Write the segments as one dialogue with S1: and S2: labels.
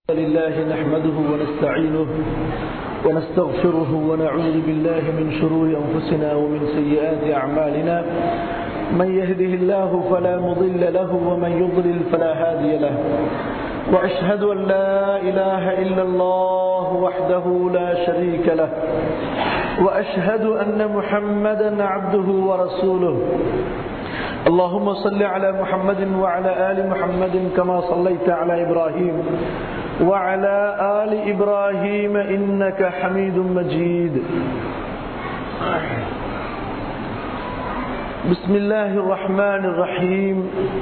S1: لله نحمده ونستعينه ونستغفره ونعوذ بالله من شرور أنفسنا ومن سيئات أعمالنا من يهده الله فلا مضل له ومن يضلل فلا هادي له وأشهد أن لا إله إلا الله وحده لا شريك له وأشهد أن محمدا عبده ورسوله اللهم صل على محمد وعلى آل محمد كما صليت على إبراهيم وعلى آل إبراهيم إنك حميد مجيد بسم الله الرحمن الرحيم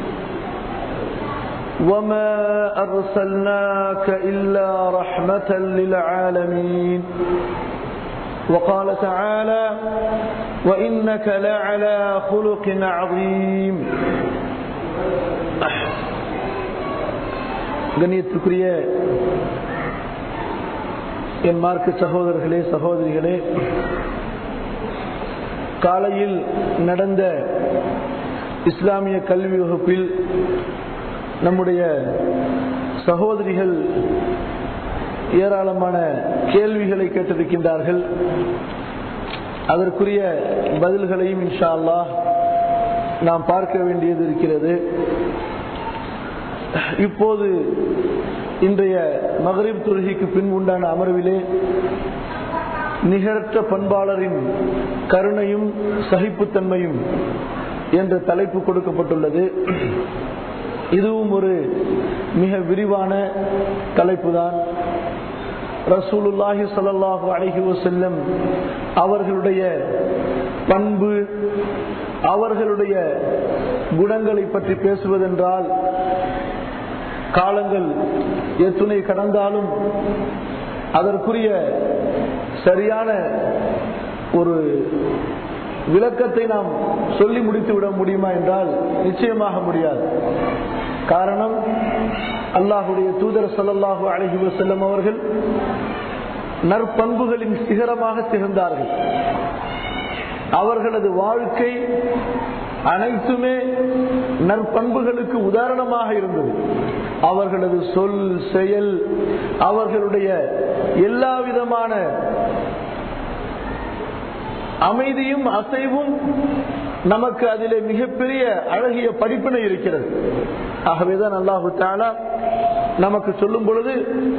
S1: وما أرسلناك إلا رحمة للعالمين وقال تعالى وإنك لعلى خلق عظيم கண்ணியத்துக்குரிய என் மார்க்க சகோதரர்களே சகோதரிகளே காலையில் நடந்த இஸ்லாமிய கல்வி வகுப்பில் நம்முடைய சகோதரிகள் ஏராளமான கேள்விகளை கேட்டிருக்கின்றார்கள் அதற்குரிய பதில்களையும் இன்ஷா அல்லாஹ் நாம் பார்க்க வேண்டியது இருக்கிறது இப்போது இன்றைய மகரிப் தொழுகைக்கு பின் உண்டான அமர்விலே நிகரற்ற பண்பாளரின் கருணையும் சகிப்புத்தன்மையும் என்ற தலைப்பு கொடுக்கப்பட்டுள்ளது இதுவும் ஒரு மிக விரிவான தலைப்பு தான் ரசூலுல்லாஹி சல்லாஹூ அலஹி வசல்லம் அவர்களுடைய பண்பு அவர்களுடைய குணங்களை பற்றி பேசுவதென்றால் காலங்கள் எத்துணை கடந்தாலும் அதற்குரிய சரியான ஒரு விளக்கத்தை நாம் சொல்லி முடித்து விட முடியுமா என்றால் நிச்சயமாக முடியாது காரணம் அல்லாஹுடைய தூதர் சொல்லல்லாஹு அழகி வசல்லம் அவர்கள் நற்பண்புகளின் சிகரமாக திகழ்ந்தார்கள் அவர்களது வாழ்க்கை அனைத்துமே நற்பண்புகளுக்கு உதாரணமாக இருந்தது அவர்களது சொல் செயல் அவர்களுடைய எல்லா விதமான அமைதியும் அசைவும் நமக்கு அதிலே மிகப்பெரிய அழகிய படிப்பினை இருக்கிறது ஆகவேதான் அல்லாஹு தாலா நமக்கு சொல்லும் பொழுது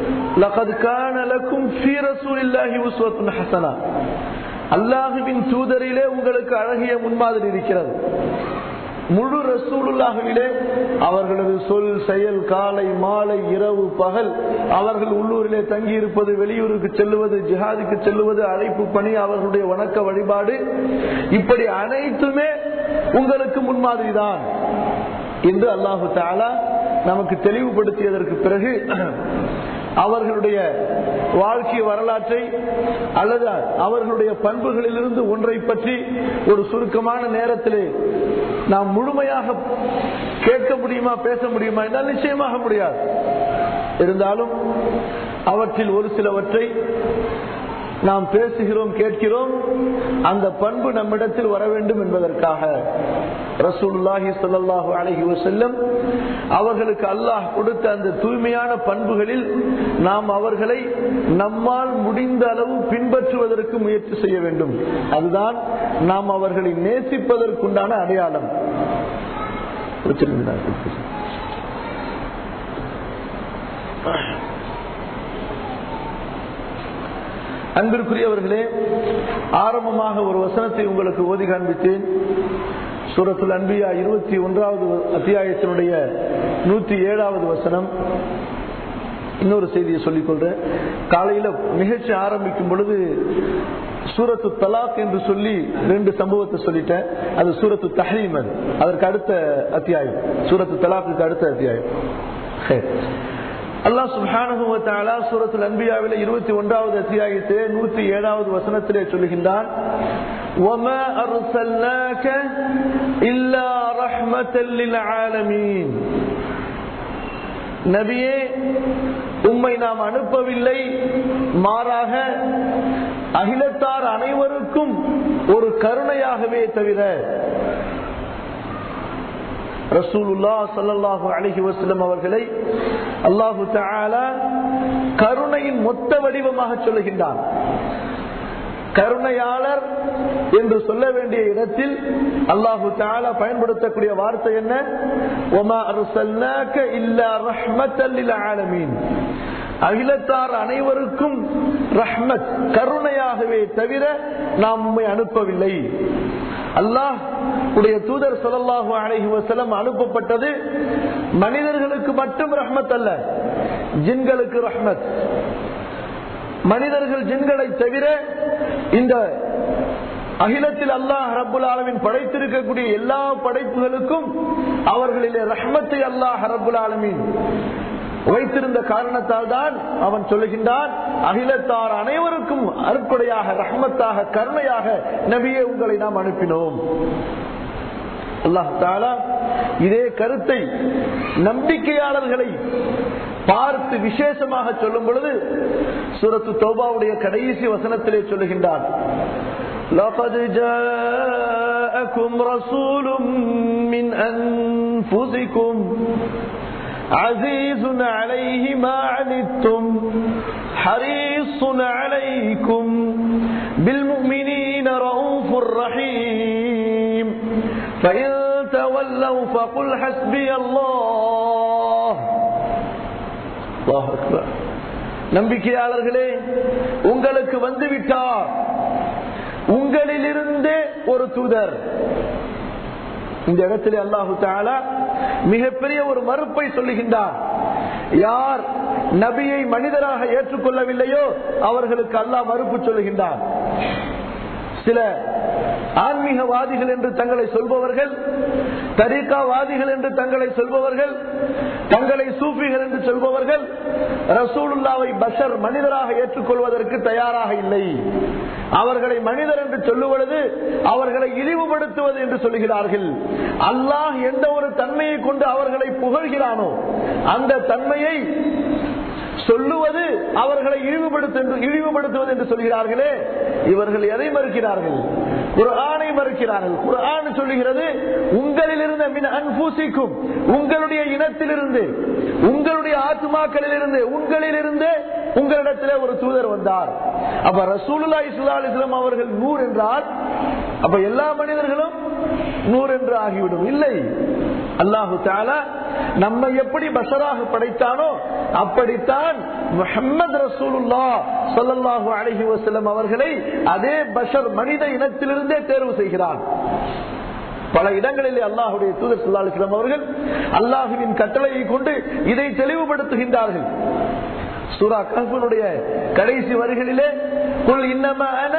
S1: அல்லாஹுவின் தூதரிலே உங்களுக்கு அழகிய முன்மாதிரி இருக்கிறது முழு ரசூலுல்லாகவிலே அவர்களது சொல் செயல் காலை மாலை இரவு பகல் அவர்கள் உள்ளூரிலே தங்கி இருப்பது வெளியூருக்கு செல்லுவது ஜிஹாதுக்கு செல்லுவது அழைப்பு பணி அவர்களுடைய வணக்க வழிபாடு இப்படி அனைத்துமே உங்களுக்கு முன்மாதிரி தான் என்று அல்லாஹு தாலா நமக்கு தெளிவுபடுத்தியதற்கு பிறகு அவர்களுடைய வாழ்க்கை வரலாற்றை அல்லது அவர்களுடைய பண்புகளிலிருந்து ஒன்றை பற்றி ஒரு சுருக்கமான நேரத்திலே நாம் முழுமையாக கேட்க முடியுமா பேச முடியுமா என்றால் நிச்சயமாக முடியாது இருந்தாலும் அவற்றில் ஒரு சிலவற்றை நாம் பேசுகிறோம் கேட்கிறோம் அந்த பண்பு நம்மிடத்தில் வர வேண்டும் என்பதற்காக ரசூல்லாஹி சொல்லாஹு அலஹி வசல்லம் அவர்களுக்கு அல்லாஹ் கொடுத்த அந்த தூய்மையான பண்புகளில் நாம் அவர்களை நம்மால் முடிந்த அளவு பின்பற்றுவதற்கு முயற்சி செய்ய வேண்டும் அதுதான் நாம் அவர்களை நேசிப்பதற்குண்டான அடையாளம் அன்பிற்குரியவர்களே ஆரம்பமாக ஒரு வசனத்தை உங்களுக்கு ஓதி காண்பித்தேன் சூரத்துல் அன்பியா இருபத்தி ஒன்றாவது அத்தியாயத்தினுடைய நூத்தி ஏழாவது வசனம் இன்னொரு செய்தியை சொல்லிக் கொள்றேன் காலையில நிகழ்ச்சி ஆரம்பிக்கும் பொழுது சூரத்து தலாக் என்று சொல்லி ரெண்டு சம்பவத்தை சொல்லிட்டேன் அது சூரத்து தஹரீம் அது அதற்கு அடுத்த அத்தியாயம் சூரத்து தலாக்கு அடுத்த அத்தியாயம் அல்லா சுபானுவத்தாலா சூரத்தில் அன்பியாவில இருபத்தி ஒன்றாவது அத்தியாயத்திலே நூத்தி ஏழாவது வசனத்திலே சொல்லுகின்றான் நபியே உம்மை நாம் அனுப்பவில்லை மாறாக அகிலத்தார் அனைவருக்கும் ஒரு கருணையாகவே தவிர ரசூலுல்லா சல்லாஹு அலஹி வசலம் அவர்களை அல்லாஹு தாலா கருணையின் மொத்த வடிவமாக சொல்லுகின்றான் கருணையாளர் என்று சொல்ல வேண்டிய இடத்தில் அல்லாஹு தாலா பயன்படுத்தக்கூடிய வார்த்தை என்ன ஒமா அருசல்லாக்க இல்லா ரஹ்மத்தல்லில் ஆலமீன் அகிலத்தார் அனைவருக்கும் ரஹ்மத் கருணையாகவே தவிர நாம் உண்மை அனுப்பவில்லை அல்லாஹ் உடைய தூதர் சொல்லல்லாஹு அலஹி வசலம் அனுப்பப்பட்டது மனிதர்களுக்கு மட்டும் ரஹ்மத் அல்ல ஜின்களுக்கு ரஹ்மத் மனிதர்கள் ஜின்களை தவிர இந்த அகிலத்தில் அல்லாஹ் ரபுல் ஆலமின் படைத்திருக்கக்கூடிய எல்லா படைப்புகளுக்கும் அவர்களிலே ரஹ்மத்தை அல்லாஹ் ரபுல் ஆலமின் வைத்திருந்த காரணத்தால் தான் அவன் சொல்லுகின்றான் அகிலத்தார் அனைவருக்கும் அற்புடையாக ரஹ்மத்தாக கருணையாக நபியே உங்களை நாம் அனுப்பினோம் அல்லாஹாலா இதே கருத்தை நம்பிக்கையாளர்களை பார்த்து விசேஷமாக சொல்லும் பொழுது சூரத்து தௌபாவுடைய கடைசி வசனத்திலே சொல்லுகின்றான் لقد جاءكم رسول من أنفسكم عزيز عليه ما عنتم حريص عليكم بالمؤمنين رؤوف رحيم فإن تولوا فقل حسبي الله الله أكبر நம்பிக்கையாளர்களே உங்களுக்கு வந்துவிட்டார் உங்களிலிருந்தே ஒரு தூதர் இந்த இடத்துல அல்லாஹு தாலா மிகப்பெரிய ஒரு மறுப்பை சொல்லுகின்றார் யார் நபியை மனிதராக ஏற்றுக்கொள்ளவில்லையோ அவர்களுக்கு அல்லாஹ் மறுப்பு சொல்லுகின்றார் சில ஆன்மீகவாதிகள் என்று தங்களை சொல்பவர்கள் தரீக்காவாதிகள் என்று தங்களை சொல்பவர்கள் தங்களை சூஃபிகள் என்று சொல்பவர்கள் ரசூலுல்லாவை பஷர் மனிதராக ஏற்றுக்கொள்வதற்கு தயாராக இல்லை அவர்களை மனிதர் என்று சொல்லுவது அவர்களை இழிவுபடுத்துவது என்று சொல்லுகிறார்கள் அல்லாஹ் எந்த ஒரு தன்மையை கொண்டு அவர்களை புகழ்கிறானோ அந்த தன்மையை சொல்லுவது அவர்களை இழிவுபடுத்து இழிவுபடுத்துவது என்று சொல்கிறார்களே இவர்கள் எதை மறுக்கிறார்கள் குரானை மறுக்கிறார்கள் குரான் சொல்லுகிறது உங்களில் இருந்த மின் அன்பூசிக்கும் உங்களுடைய இனத்திலிருந்து உங்களுடைய ஆத்மாக்களில் இருந்து உங்களில் இருந்து உங்களிடத்திலே ஒரு தூதர் வந்தார் அப்ப ரசூலுல்லா இஸ்லா அலிஸ்லாம் அவர்கள் நூறு என்றால் அப்ப எல்லா மனிதர்களும் நூறு என்று ஆகிவிடும் இல்லை அல்லாஹு தாலா நம்மை எப்படி பஷராக படைத்தானோ அப்படித்தான் முஹம்மது ரசூலுல்லா சொல்லல்லாஹு அலஹி வசலம் அவர்களை அதே பஷர் மனித இனத்திலிருந்தே தேர்வு செய்கிறான் பல இடங்களிலே அல்லாஹுடைய தூதர் சொல்லாஸ்லாம் அவர்கள் அல்லாஹுவின் கட்டளையை கொண்டு இதை தெளிவுபடுத்துகின்றார்கள் சூரா கஹ்பனுடைய கடைசி வரிகளிலே குல் இன்னமான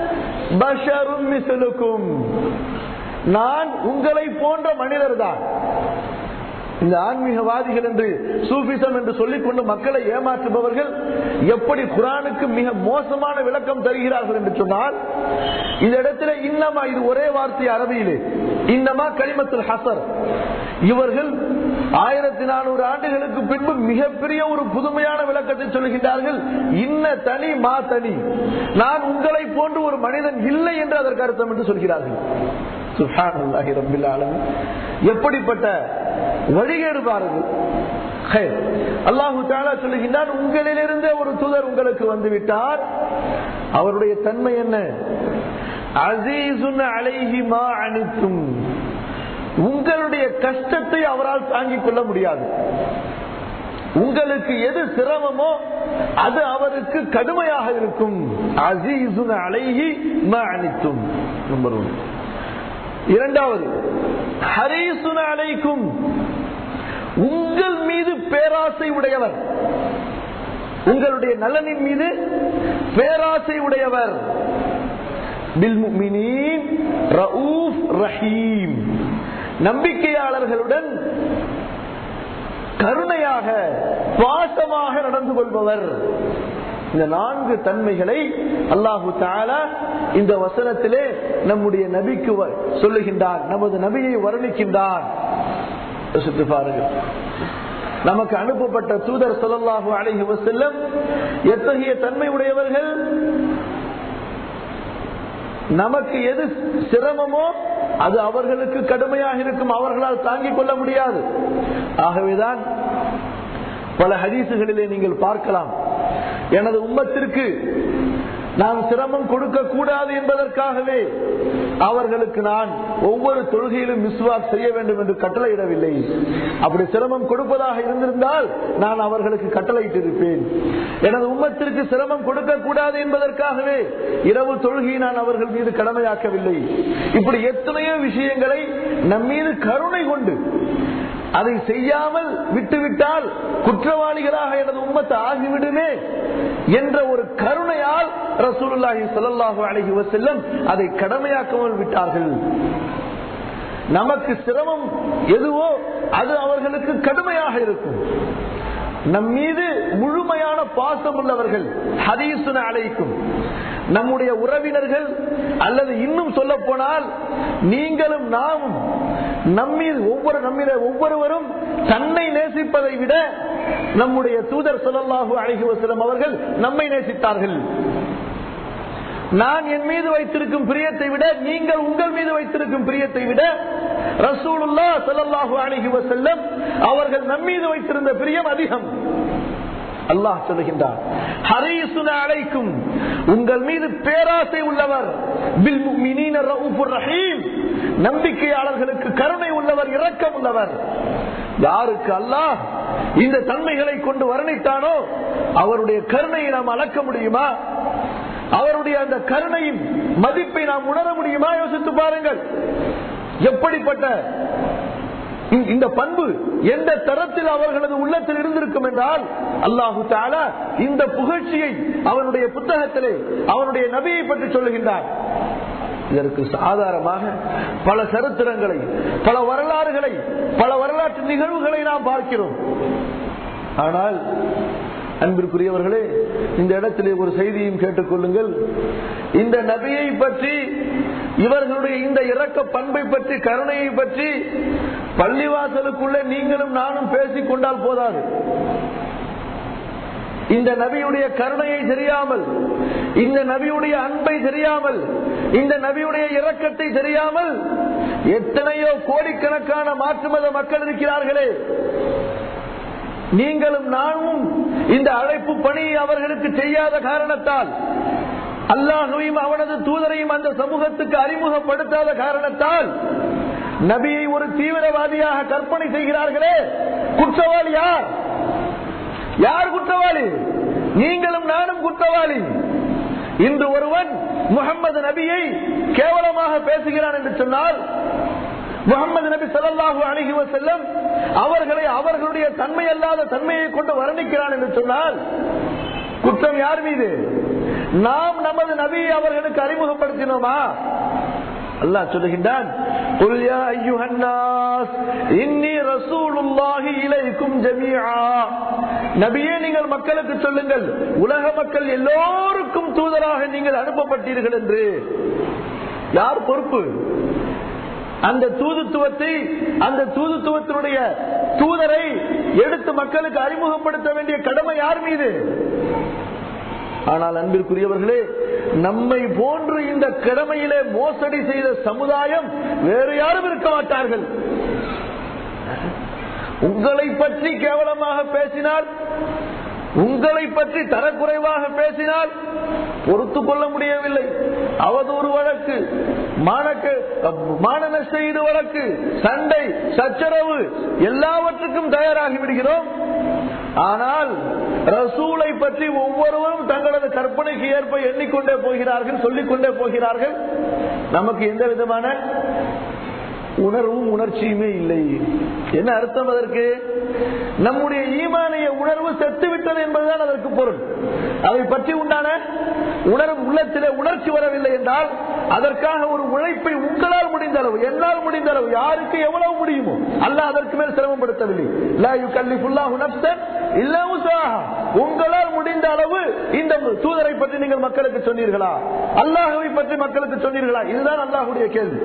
S1: பஷரும் மிசலுக்கும் நான் உங்களை போன்ற மனிதர் தான் இந்த ஆன்மீகவாதிகள் என்று சூபிசம் என்று சொல்லிக் கொண்டு மக்களை ஏமாற்றுபவர்கள் எப்படி குரானுக்கு மிக மோசமான விளக்கம் தருகிறார்கள் என்று சொன்னால் இந்த இடத்துல இன்னமா இது ஒரே வார்த்தை அரபியிலே இன்னமா களிமத்தில் ஹசர் இவர்கள் ஆயிரத்தி நானூறு ஆண்டுகளுக்கு பின்பு மிகப்பெரிய ஒரு புதுமையான விளக்கத்தை சொல்லுகின்றார்கள் இன்ன தனி மா தனி நான் உங்களை போன்று ஒரு மனிதன் இல்லை என்று அதற்கு அர்த்தம் என்று சொல்கிறார்கள் சுஹானல்லாஹி ரப்பில் ஆலமீன் எப்படிப்பட்ட வழிகேடு பாருங்கள் அல்லாஹு தாலா சொல்லுகின்றான் உங்களிலிருந்தே ஒரு தூதர் உங்களுக்கு வந்து விட்டார் அவருடைய தன்மை என்ன அசீசுன் அலைஹி மா அனித்தும் உங்களுடைய கஷ்டத்தை அவரால் தாங்கிக் கொள்ள முடியாது உங்களுக்கு எது சிரமமோ அது அவருக்கு கடுமையாக இருக்கும் அசீசுன் அலைஹி மா அனித்தும் நம்பர் ஒன் இரண்டாவது ஹரீசுன அலைக்கும் உங்கள் மீது பேராசை உடையவர் உங்களுடைய நலனின் மீது பேராசை உடையவர் ரஹீம் நம்பிக்கையாளர்களுடன் கருணையாக பாசமாக நடந்து கொள்பவர் இந்த நான்கு தன்மைகளை அல்லாஹு தாலா இந்த வசனத்திலே நம்முடைய நபிக்கு சொல்லுகின்றான் நமது நபியை வர்ணிக்கின்றான் பாருங்கள் நமக்கு அனுப்பப்பட்ட தூதர் சொல்லல்லாஹு அழகி வசல்லம் எத்தகைய தன்மை உடையவர்கள் நமக்கு எது சிரமமோ அது அவர்களுக்கு கடுமையாக இருக்கும் அவர்களால் தாங்கிக் கொள்ள முடியாது ஆகவேதான் பல ஹதீசுகளிலே நீங்கள் பார்க்கலாம் எனது உம்மத்திற்கு நாம் சிரமம் கொடுக்க கூடாது என்பதற்காகவே அவர்களுக்கு நான் ஒவ்வொரு தொழுகையிலும் விஸ்வாஸ் செய்ய வேண்டும் என்று கட்டளையிடவில்லை அப்படி சிரமம் கொடுப்பதாக இருந்திருந்தால் நான் அவர்களுக்கு கட்டளையிட்டிருப்பேன் எனது உம்மத்திற்கு சிரமம் கொடுக்க கூடாது என்பதற்காகவே இரவு தொழுகையை நான் அவர்கள் மீது கடமையாக்கவில்லை இப்படி எத்தனையோ விஷயங்களை நம் மீது கருணை கொண்டு அதை செய்யாமல் விட்டுவிட்டால் குற்றவாளிகளாக எனது உம்மத்தை ஆகிவிடுமே என்ற ஒரு கருணையால் ரசூலுல்லாஹி ஸல்லல்லாஹு அலைஹி வஸல்லம் அதை கடமையாக்காமல் விட்டார்கள் நமக்கு சிரமம் எதுவோ அது அவர்களுக்கு கடுமையாக இருக்கும் நம் மீது முழுமையான பாசம் உள்ளவர்கள் ஹதீசுன அழைக்கும் நம்முடைய உறவினர்கள் அல்லது இன்னும் சொல்ல போனால் நீங்களும் நாமும் நம்மீது ஒவ்வொரு நம்மிட ஒவ்வொருவரும் தன்னை நேசிப்பதை விட நம்முடைய தூதர் சொல்லல்லாஹு அழகி வசலம் அவர்கள் நம்மை நேசித்தார்கள் நான் என் மீது வைத்திருக்கும் பிரியத்தை விட நீங்கள் உங்கள் மீது வைத்திருக்கும் பிரியத்தை விட ரசூலுல்லா ஸல்லல்லாஹு அலைஹி வஸல்லம் அவர்கள் நம் மீது வைத்திருந்த பிரியம் அதிகம் அல்லாஹ் சொல்லுகின்றார் ஹரீசுன அழைக்கும் உங்கள் மீது பேராசை உள்ளவர் பில் முஃமினீன ரഊஃபுர் ரஹீம் நம்பிக்கையாளர்களுக்கு கருணை உள்ளவர் இரக்கம் உள்ளவர் யாருக்கு அல்லாஹ் இந்த தன்மைகளை கொண்டு வர்ணித்தானோ அவருடைய கருணையை நாம் அளக்க முடியுமா அவருடைய அந்த கருணையின் மதிப்பை நாம் உணர முடியுமா யோசித்து பாருங்கள் எப்படிப்பட்ட இந்த- இந்த பண்பு எந்த தரத்தில் அவர்களது உள்ளத்தில் இருந்திருக்கும் என்றால் அல்லாஹு தாலா இந்த புகழ்ச்சியை அவனுடைய புத்தகத்திலே அவனுடைய நபியை பற்றி சொல்லுகின்றார் இதற்கு ஆதாரமாக பல சரித்திரங்களை பல வரலாறுகளை பல வரலாற்று நிகழ்வுகளை நாம் பார்க்கிறோம் ஆனால் அன்பிற்குரியவர்களே இந்த இடத்திலே ஒரு செய்தியும் கேட்டுக்கொள்ளுங்கள் இந்த நபியை பற்றி இவர்களுடைய இந்த இரக்க பண்பை பற்றி கருணையை பற்றி பள்ளிவாசலுக்குள்ளே நீங்களும் நானும் பேசிக் கொண்டால் போதாது இந்த நபியுடைய கருணையை தெரியாமல் இந்த நபியுடைய அன்பை தெரியாமல் இந்த நபியுடைய இரக்கத்தை தெரியாமல் எத்தனையோ கோடிக்கணக்கான மாற்று மத மக்கள் இருக்கிறார்களே நீங்களும் நானும் இந்த அழைப்பு பணியை அவர்களுக்கு செய்யாத காரணத்தால் அல்லாஹுவையும் அவனது தூதரையும் அந்த சமூகத்துக்கு அறிமுகப்படுத்தாத காரணத்தால் நபியை ஒரு தீவிரவாதியாக கற்பனை செய்கிறார்களே குற்றவாளி யார் யார் குற்றவாளி நீங்களும் நானும் குற்றவாளி இன்று ஒருவன் முகமது நபியை கேவலமாக பேசுகிறான் என்று சொன்னால் முகமது நபி ஸல்லல்லாஹு அலைஹி வஸல்லம் அவர்களை அவர்களுடைய தன்மை அல்லாத தன்மையை கொண்டு வர்ணிக்கிறான் என்று சொன்னால் குற்றம் யார் மீது நாம் நமது நபியை அவர்களுக்கு அறிமுகப்படுத்தினோமா அல்லாஹ் சொல்லுகின்றான் قُلْ يَا أَيُّهَا النَّاسُ إِنِّي رَسُولُ اللَّهِ إِلَيْكُمْ جَمِيعًا நபியே நீங்கள் மக்களுக்கு சொல்லுங்கள் உலக மக்கள் எல்லோருக்கும் தூதராக நீங்கள் அனுப்பப்பட்டீர்கள் என்று யார் பொறுப்பு அந்த தூதுத்துவத்தை அந்த தூதுத்துவத்தினுடைய தூதரை எடுத்து மக்களுக்கு அறிமுகப்படுத்த வேண்டிய கடமை யார் மீது ஆனால் அன்பிற்குரியவர்களே நம்மை போன்று இந்த கடமையிலே மோசடி செய்த சமுதாயம் வேறு யாரும் இருக்க மாட்டார்கள் உங்களை பற்றி கேவலமாக பேசினால் உங்களை பற்றி தரக்குறைவாக பேசினால் பொறுத்து கொள்ள முடியவில்லை அவதூறு வழக்கு மானக்கு மான நஷ்ட ஈடு வழக்கு சண்டை சச்சரவு எல்லாவற்றுக்கும் தயாராகி விடுகிறோம் ஆனால் ரசூலை பற்றி ஒவ்வொருவரும் தங்களது கற்பனைக்கு ஏற்ப எண்ணிக்கொண்டே போகிறார்கள் சொல்லிக்கொண்டே போகிறார்கள் நமக்கு எந்த விதமான உணர்வும் உணர்ச்சியுமே இல்லை என்ன அர்த்தம் அதற்கு நம்முடைய ஈமானிய உணர்வு செத்துவிட்டது என்பதுதான் அதற்கு பொருள் அதை பற்றி உண்டான உணர்வு உள்ளத்திலே உணர்ச்சி வரவில்லை என்றால் அதற்காக ஒரு உழைப்பை உங்களால் முடிந்த அளவு என்னால் முடிந்த அளவு யாருக்கு எவ்வளவு முடியுமோ அல்ல அதற்கு மேல் சிரமப்படுத்தவில்லை லா யுகல்லிஃபுல்லாஹு நஃப்ஸன் இல்லா உஸாஹா. உங்களால் முடிந்த அளவு இந்த தூதரை பற்றி நீங்கள் மக்களுக்கு சொன்னீர்களா அல்லாஹுவை பற்றி மக்களுக்கு சொன்னீர்களா இதுதான் அல்லாஹுடைய கேள்வி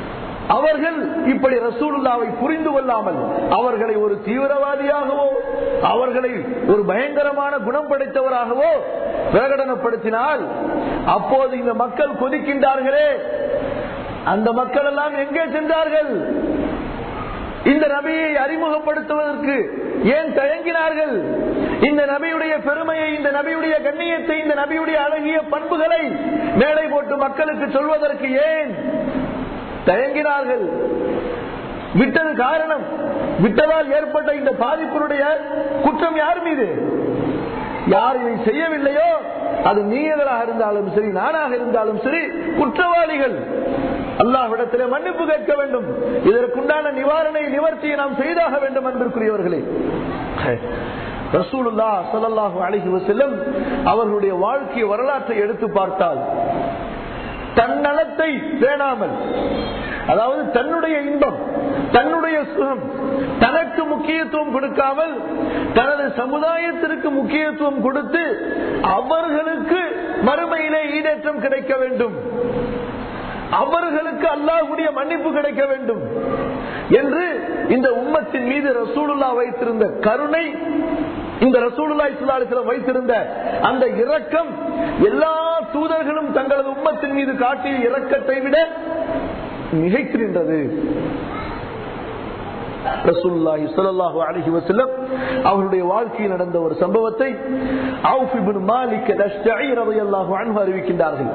S1: அவர்கள் இப்படி ரசூலுல்லாவை புரிந்து கொள்ளாமல் அவர்களை ஒரு தீவிரவாதியாகவோ அவர்களை ஒரு பயங்கரமான குணம் படைத்தவராகவோ பிரகடனப்படுத்தினால் அப்போது இந்த மக்கள் கொதிக்கின்றார்களே அந்த மக்கள் எல்லாம் எங்கே சென்றார்கள் இந்த நபியை அறிமுகப்படுத்துவதற்கு ஏன் தயங்கினார்கள் இந்த நபியுடைய பெருமையை இந்த நபியுடைய கண்ணியத்தை இந்த நபியுடைய அழகிய பண்புகளை மேடை போட்டு மக்களுக்கு சொல்வதற்கு ஏன் தயங்கினார்கள் விட்டது காரணம் விட்டதால் ஏற்பட்ட இந்த பாதிப்பினுடைய குற்றம் யார் மீது யார் இதை செய்யவில்லையோ அது நீங்களாக இருந்தாலும் சரி நானாக இருந்தாலும் சரி குற்றவாளிகள் அல்லாஹ்விடத்திலே மன்னிப்பு கேட்க வேண்டும் இதற்குண்டான நிவாரணை நிவர்த்தியை நாம் செய்தாக வேண்டும் அன்பிற்குரியவர்களே ரசூலுல்லா ஸல்லல்லாஹு அலைஹி வஸல்லம் அவர்களுடைய வாழ்க்கை வரலாற்றை எடுத்து பார்த்தால் தன்னலத்தை பேணாமல் அதாவது தன்னுடைய இன்பம் தன்னுடைய சுகம் தனக்கு முக்கியத்துவம் கொடுக்காமல் தனது சமுதாயத்திற்கு முக்கியத்துவம் கொடுத்து அவர்களுக்கு மறுமையிலே ஈடேற்றம் கிடைக்க வேண்டும் அவர்களுக்கு அல்லாஹுடைய மன்னிப்பு கிடைக்க வேண்டும் என்று இந்த உம்மத்தின் மீது ரசூலுல்லா வைத்திருந்த கருணை இந்த ரசூலுல்லா இஸ்லாலிஸ்லம் வைத்திருந்த அந்த இரக்கம் எல்லா தூதர்களும் தங்களது உம்மத்தின் மீது காட்டிய இரக்கத்தை விட மிகைக்கின்றது ரசூலுல்லாஹி ஸல்லல்லாஹு அலைஹி வஸல்லம் அவருடைய வாழ்க்கையில் நடந்த ஒரு சம்பவத்தை அவுஃப் இப்னு மாலிக் அல்-அஷ்ஜஇ ரலியல்லாஹு அன்ஹு அறிவிக்கின்றார்கள்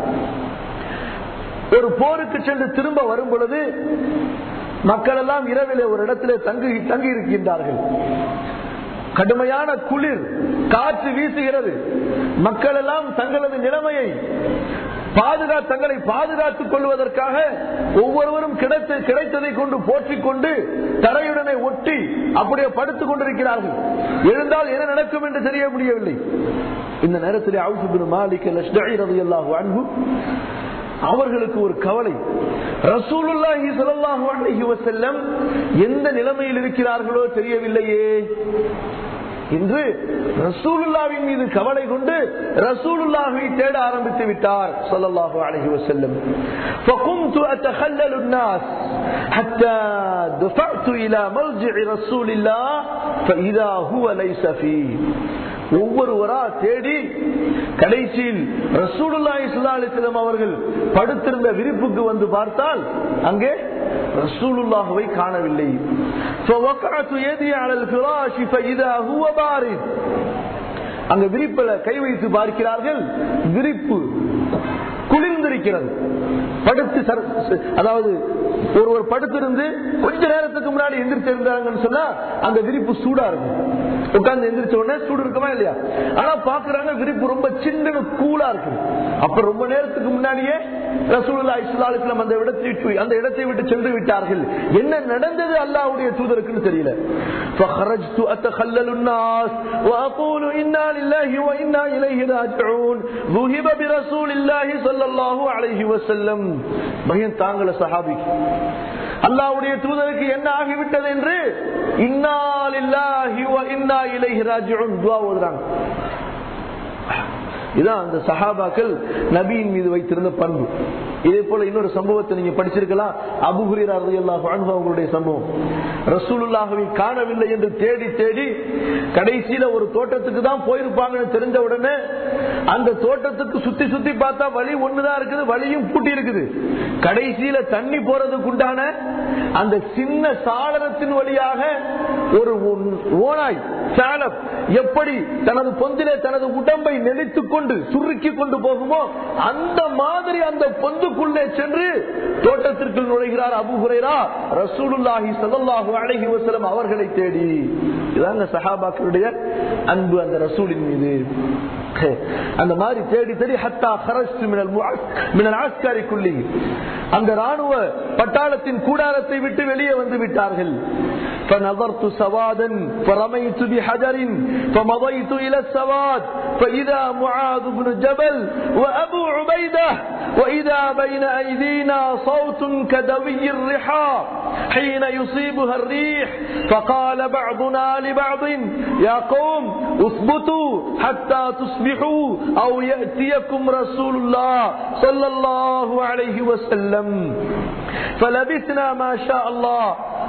S1: ஒரு போருக்கு சென்று திரும்ப வரும் பொழுது மக்கள் எல்லாம் இரவிலே ஒரு இடத்திலே தங்கி தங்கி இருக்கின்றார்கள் கடுமையான குளிர் காற்று வீசுகிறது மக்கள் எல்லாம் தங்களது நிலைமையை பாதுகா தங்களை பாதுகாத்துக் கொள்வதற்காக ஒவ்வொருவரும் கிடைத்த கிடைத்ததை கொண்டு போற்றிக் கொண்டு தரையுடனே ஒட்டி அப்படியே படுத்துக் கொண்டிருக்கிறார்கள் எழுந்தால் என்ன நடக்கும் என்று தெரிய முடியவில்லை இந்த நேரத்தில் அவுசுபின் மாலிக் ரலியல்லாஹு அன்ஹு அவர்களுக்கு ஒரு கவலை ரசூலுல்லாஹி ஸல்லல்லாஹு அலைஹி வஸல்லம் எந்த நிலைமையில் இருக்கிறார்களோ தெரியவில்லையே என்று ரசூலுல்லாவின் மீது கவலை கொண்டு ரசூலுல்லாஹை தேட ஆரம்பித்து விட்டார் ஸல்லல்லாஹு அலைஹி வஸல்லம் فقمت اتخلل الناس حتى دفعت الى مرجع رسول الله فاذا هو ليس فيه ஒவ்வொருவரா தேடி கடைசியில் ரசூலுல்லா இஸ்லாலிஸ்லம் அவர்கள் படுத்திருந்த விரிப்புக்கு வந்து பார்த்தால் அங்கே ரசூலுல்லாஹுவை காணவில்லை فوقعت يدي على الفراش فإذا هو بارد அங்க விரிப்பில கை வைத்து பார்க்கிறார்கள் விரிப்பு குளிர்ந்திருக்கிறது படுத்து அதாவது ஒருவர் படுத்திருந்து கொஞ்ச நேரத்துக்கு முன்னாடி எந்திரிச்சு இருந்தாங்கன்னு சொன்னா அந்த விரிப்பு சூடா இருக்கும் உட்கார்ந்து எந்திரிச்ச உடனே சூடு இருக்குமா இல்லையா ஆனா பாக்குறாங்க விரிப்பு ரொம்ப சின்ன கூலா இருக்கு அப்ப ரொம்ப நேரத்துக்கு முன்னாடியே ரசூலுல்லா இஸ்லாலிஸ்லாம் அந்த இடத்தை விட்டு அந்த இடத்தை விட்டு சென்று விட்டார்கள் என்ன நடந்தது அல்லாஹ்வுடைய தூதருக்குன்னு தெரியல فخرجت اتخلل الناس واقول انا لله وانا اليه راجعون ذهب برسول الله صلى الله عليه وسلم பையன் தாங்கள சஹாபிக்கு அல்லாவுடைய தூதருக்கு என்ன ஆகிவிட்டது என்று இன்னால் இல்லாஹி இன்னா இலைஹி ராஜிஉன் துவா ஓதுறாங்க இதான் அந்த சஹாபாக்கள் நபியின் மீது வைத்திருந்த பண்பு இதே போல இன்னொரு சம்பவத்தை நீங்க படிச்சிருக்கலாம் அபுகுரியர் அவங்களுடைய சம்பவம் ரசூலுல்லாஹவை காணவில்லை என்று தேடி தேடி கடைசியில ஒரு தோட்டத்துக்கு தான் போயிருப்பாங்கன்னு தெரிஞ்ச உடனே அந்த தோட்டத்துக்கு சுத்தி சுத்தி பார்த்தா வழி ஒண்ணுதான் இருக்குது வழியும் பூட்டி இருக்குது கடைசியில தண்ணி போறதுக்கு உண்டான அந்த சின்ன சாளரத்தின் வழியாக ஒரு ஓனாய் சாலம் எப்படி தனது பொந்திலே தனது உடம்பை நெளித்துக் கொண்டு சுருக்கி கொண்டு போகுமோ அந்த மாதிரி அந்த பொந்துக்குள்ளே சென்று தோட்டத்திற்குள் நுழைகிறார் அபுகுரைரா ரசூலுல்லாஹி சல்லாஹு அழகி வசலம் அவர்களை தேடி இதாங்க சஹாபாக்களுடைய அன்பு அந்த ரசூலின் மீது அந்த மாதிரி தேடி தேடி ஹத்தா ஹரஸ்து மினல் ஆஸ்காரிக்குள்ளி அந்த ராணுவ பட்டாளத்தின் கூடாரத்தை விட்டு வெளியே வந்து விட்டார்கள் فنظرت سوادا فرميت بحجر فمضيت إلى السواد فإذا معاذ بن جبل وأبو عبيدة وإذا بين أيدينا صوت كدوي الرحى حين يصيبها الريح فقال بعضنا لبعض يا قوم اثبتوا حتى تصبحوا أو يأتيكم رسول الله صلى الله عليه وسلم فلبثنا ما شاء الله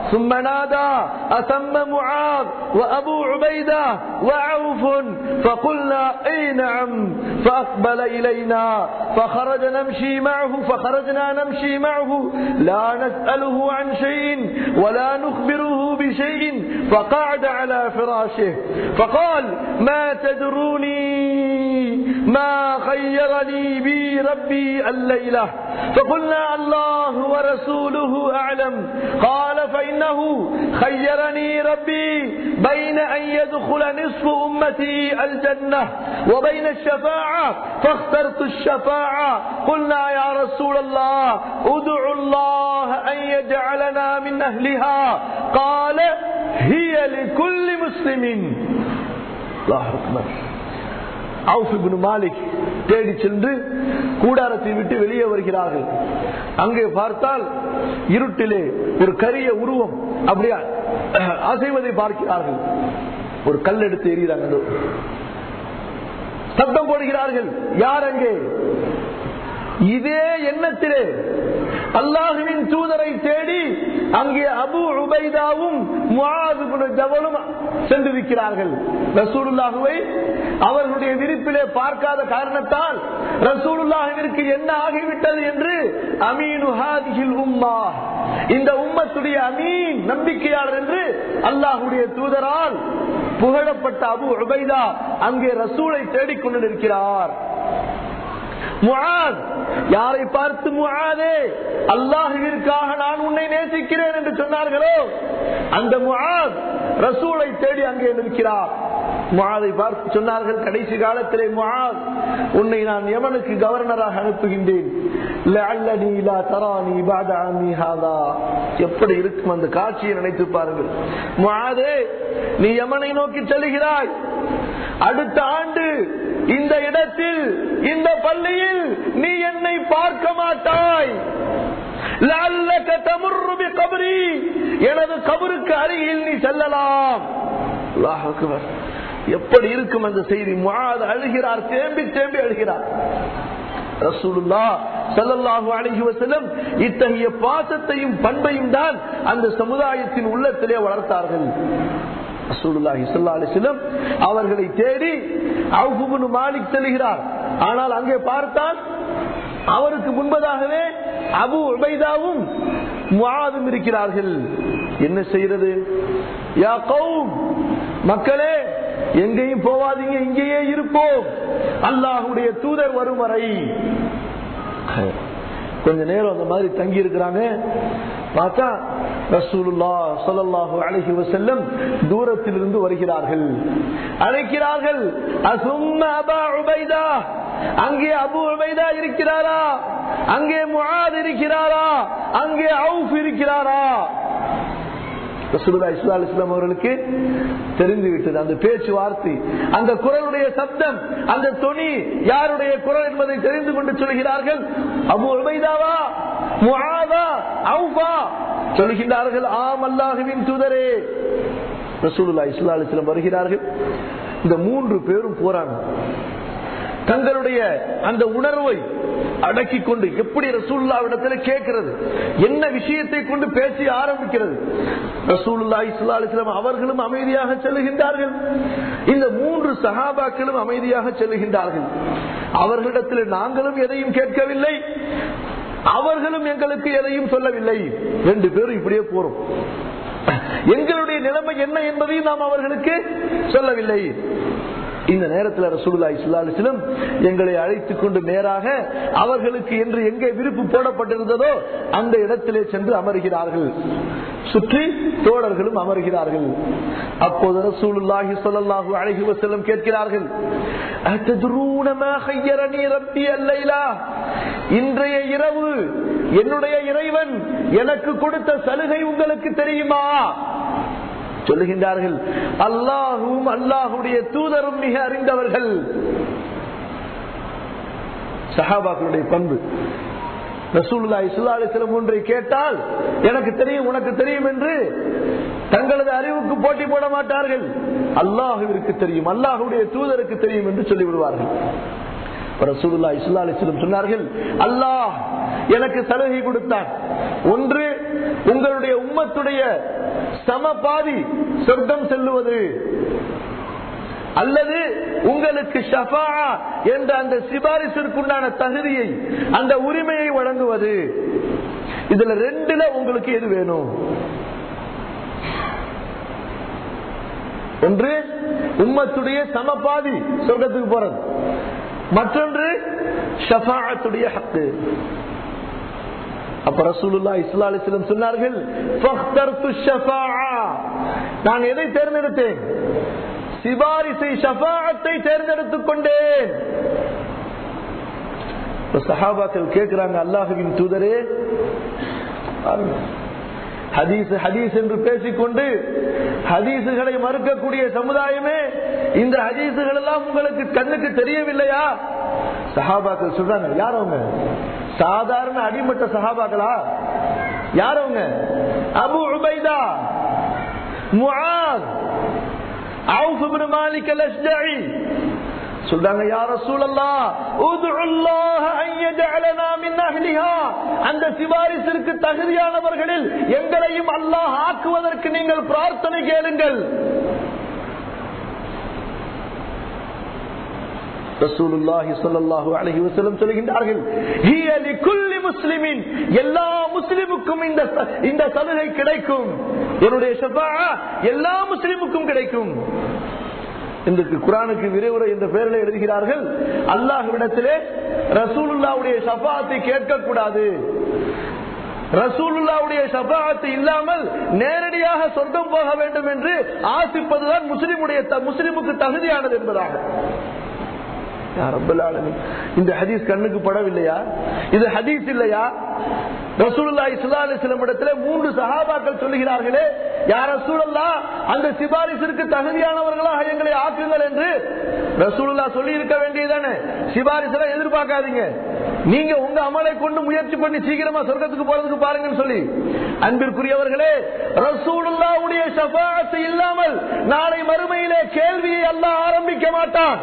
S1: ثم نادى أثم معاذ وأبو عبيدة وعوف فقلنا اي نعم فأقبل إلينا فخرج نمشي معه فخرجنا نمشي معه لا نسأله عن شيء ولا نخبره بشيء فقعد على فراشه فقال ما تدروني ما خيرني بي ربي الليلة فقلنا الله ورسوله أعلم قال فإنه خيرني ربي بين أن يدخل نصف أمتي الجنة وبين الشفاعة فاخترت الشفاعة قلنا يا رسول الله ادعو الله أن يجعلنا من أهلها قال هي لكل مسلم الله أكبر அவுஃப் இப்னு மாலிக் தேடி சென்று கூடாரத்தை விட்டு வெளியே வருகிறார்கள் அங்கே பார்த்தால் இருட்டிலே ஒரு கரிய உருவம் அப்படியா அசைவதை பார்க்கிறார்கள் ஒரு கல் எடுத்து எறிகிறாங்க சத்தம் போடுகிறார்கள் யார் அங்கே இதே எண்ணத்திலே அல்லாஹுவின் தூதரை தேடி அங்கே அபு உபைதாவும் ஜவலும் சென்றிருக்கிறார்கள் ரசூலுல்லாஹுவை அவர்களுடைய விரிப்பிலே பார்க்காத காரணத்தால் ரசூலுல்லாஹுவிற்கு என்ன ஆகிவிட்டது என்று அமீனு ஹாதிஹில் உம்மா இந்த உம்மத்துடைய அமீன் நம்பிக்கையாளர் என்று அல்லாஹுடைய தூதரால் புகழப்பட்ட அபு உபைதா அங்கே ரசூலை தேடிக்கொண்டு நிற்கிறார் முஆத் யாரை பார்த்து முஆதே அல்லாஹுவிற்காக நான் உன்னை நேசிக்கிறேன் என்று சொன்னார்களோ அந்த முஆத் ரசூலை தேடி அங்கே நிற்கிறார் முஆதை பார்த்து சொன்னார்கள் கடைசி காலத்திலே முஆத் உன்னை நான் யமனுக்கு கவர்னராக அனுப்புகின்றேன் லஅல்லனி லா தரானி பஅத அமி ஹாதா எப்படி இருக்கும் அந்த காட்சியை நினைத்து பாருங்கள் முஆதே நீ யமனை நோக்கி செல்கிறாய் அடுத்த ஆண்டு இந்த இடத்தில் இந்த பள்ளியில் நீ என்னை பார்க்க மாட்டாய் எனது கபருக்கு அருகில் நீ செல்லலாம் எப்படி இருக்கும் அந்த செய்தி முகாது அழுகிறார் தேம்பி தேம்பி அழுகிறார் ரசூலுல்லா சல்லல்லாஹு அலைஹி வஸல்லம் இத்தகைய பாசத்தையும் பண்பையும் தான் அந்த சமுதாயத்தின் உள்ளத்திலே வளர்த்தார்கள் அவர்களை தேடி அவுபுனு மாலிக் செல்கிறார் ஆனால் அங்கே பார்த்தால் அவருக்கு முன்பதாகவே அபு உபைதாவும் முவாதும் இருக்கிறார்கள் என்ன செய்யறது யா கௌம் மக்களே எங்கேயும் போவாதீங்க இங்கேயே இருப்போம் அல்லாஹுடைய தூதர் வரும் வரை கொஞ்ச நேரம் அந்த மாதிரி தங்கி இருக்கிறாங்க பார்த்தா ரசூலுல்லா சொல்லல்லாஹு அழகி வசல்லம் தூரத்திலிருந்து வருகிறார்கள் அழைக்கிறார்கள் அங்கே அபு உபைதா இருக்கிறாரா அங்கே முகாத் இருக்கிறாரா அங்கே அவுஃப் இருக்கிறாரா அவர்களுக்கு தெரிந்து விட்டது அந்த பேச்சுவார்த்தை அந்த குரலுடைய சப்தம் அந்த துணி யாருடைய குரல் என்பதை தெரிந்து கொண்டு சொல்கிறார்கள் அபு உபைதாவா முஆதா அவுஃபா சொல்கின்றார்கள் ஆம் அல்லாஹுவின் தூதரே ரசூலுல்லா இஸ்லாலிஸ்லம் வருகிறார்கள் இந்த மூன்று பேரும் போறாங்க தங்களுடைய அந்த உணர்வை அடக்கி கொண்டு எப்படி ரசூல்லாவிடத்தில் கேட்கிறது என்ன விஷயத்தை கொண்டு பேசி ஆரம்பிக்கிறது ரசூலுல்லா இஸ்லாலிஸ்லாம் அவர்களும் அமைதியாக செல்லுகின்றார்கள் இந்த மூன்று சகாபாக்களும் அமைதியாக செல்லுகின்றார்கள் அவர்களிடத்தில் நாங்களும் எதையும் கேட்கவில்லை அவர்களும் எங்களுக்கு எதையும் சொல்லவில்லை ரெண்டு பேரும் இப்படியே போறோம் எங்களுடைய நிலைமை என்ன என்பதையும் நாம் அவர்களுக்கு சொல்லவில்லை இந்த நேரத்தில் ரசூலுல்லா இஸ்லாலிசிலும் எங்களை அழைத்துக் கொண்டு நேராக அவர்களுக்கு என்று எங்கே விருப்பு போடப்பட்டிருந்ததோ அந்த இடத்திலே சென்று அமர்கிறார்கள் சுற்றி தோழர்களும் அமர்கிறார்கள் அப்போது ரசூலுல்லாஹி ஸல்லல்லாஹு அலைஹி வஸல்லம் கேட்கிறார்கள் அத்ததுரூன மா ஹய்யரனி ரப்பி அல்லைலா இன்றைய இரவு என்னுடைய இறைவன் எனக்கு கொடுத்த சலுகை உங்களுக்கு தெரியுமா சொல்லுகின்றார்கள் அல்லாஹும் அல்லாஹுடைய தூதரும் மிக அறிந்தவர்கள் சஹாபாக்களுடைய பண்பு ரசூலுல்லா இஸ்லாலிசிலம் ஒன்றை கேட்டால் எனக்கு தெரியும் உனக்கு தெரியும் என்று தங்களது அறிவுக்கு போட்டி போட மாட்டார்கள் அல்லாஹுவிற்கு தெரியும் அல்லாஹுடைய தூதருக்கு தெரியும் என்று சொல்லிவிடுவார்கள் ரசூலுல்லா இஸ்லா அலிஸ்லம் சொன்னார்கள் அல்லாஹ் எனக்கு சலுகை கொடுத்தான் ஒன்று உங்களுடைய உம்மத்துடைய சம பாதி சொர்க்கம் செல்லுவது அல்லது உங்களுக்கு ஷஃபா என்ற அந்த சிபாரிசிற்குண்டான தகுதியை அந்த உரிமையை வழங்குவது இதுல ரெண்டுல உங்களுக்கு எது வேணும் ஒன்று உம்மத்துடைய சமபாதி சொர்க்கத்துக்கு போறது மற்றொன்று ஷஃபாத்துடைய ஹக்கு அப்ப ரசூலுல்லா இஸ்லா அலிஸ்லம் சொன்னார்கள் "ஃபக்தர்து ஷஃபாஅ." நான் எதை தேர்ந்தெடுத்தேன் சிபாரிசை ஷஃபாஅத்தை தேர்ந்தெடுத்துக் கொண்டேன் இப்ப சஹாபாக்கள் கேட்கிறாங்க அல்லாஹுவின் தூதரே பாருங்க. ஹதீஸ் ஹதீஸ் என்று பேசிக்கொண்டு ஹதீசுகளை மறுக்கக்கூடிய சமுதாயமே இந்த ஹதீசுகள் எல்லாம் உங்களுக்கு கண்ணுக்கு தெரியவில்லையா சஹாபாக்கள் சொல்றாங்க யார் அவங்க சாதாரண அடிமட்ட சஹாபாக்களா யார் அவங்க Abu Ubaida Muadh Awf ibn Malik al Ashjai சொல்றாங்க யார சூழல்லா அந்த சிபாரிசிற்கு தகுதியானவர்களில் எங்களையும் அல்லாஹ் ஆக்குவதற்கு நீங்கள் பிரார்த்தனை கேளுங்கள் ரசூலுல்லாஹி ஸல்லல்லாஹு அலைஹி வஸல்லம் சொல்கின்றார்கள் ஹிய லிகுல்லி முஸ்லிமின் எல்லா முஸ்லிமுக்கும் இந்த ச- இந்த சலுகை கிடைக்கும் என்னுடைய ஷஃபாஅ எல்லா முஸ்லிமுக்கும் கிடைக்கும் இன்றைக்கு குரானுக்கு விரைவுரை என்ற பெயரில் எழுதுகிறார்கள் அல்லாஹ்விடத்திலே ரசூலுல்லாவுடைய ஷஃபாத்தை கேட்கக்கூடாது ரசூலுல்லாவுடைய ஷஃபாத்து இல்லாமல் நேரடியாக சொர்க்கம் போக வேண்டும் என்று ஆசிப்பதுதான் முஸ்லிமுடைய த- முஸ்லிமுக்கு தகுதியானது என்பதாக யா ரப்பல் ஆலமீன். இந்த ஹதீஸ் கண்ணுக்கு படவில்லையா இது ஹதீஸ் இல்லையா ரசூலுல்லாஹி ஸல்லல்லாஹு அலைஹி வஸல்லம் இடத்திலே மூன்று சஹாபாக்கள் சொல்லுகிறார்களே யார் ரசூலுல்லா அந்த சிபாரிசிற்கு தகுதியானவர்களாக எங்களை ஆக்குங்கள் என்று ரசூலுல்லா சொல்லி இருக்க வேண்டியதானே சிபாரிசெல்லாம் எதிர்பார்க்காதீங்க நீங்க உங்க அமலை கொண்டு முயற்சி பண்ணி சீக்கிரமா சொர்க்கத்துக்கு போறதுக்கு பாருங்கன்னு சொல்லி அன்பிற்குரியவர்களே ரசூலுல்லாவுடைய ஷஃபாஅத்து இல்லாமல் நாளை மறுமையிலே கேள்வியை அல்லாஹ் ஆரம்பிக்க மாட்டான்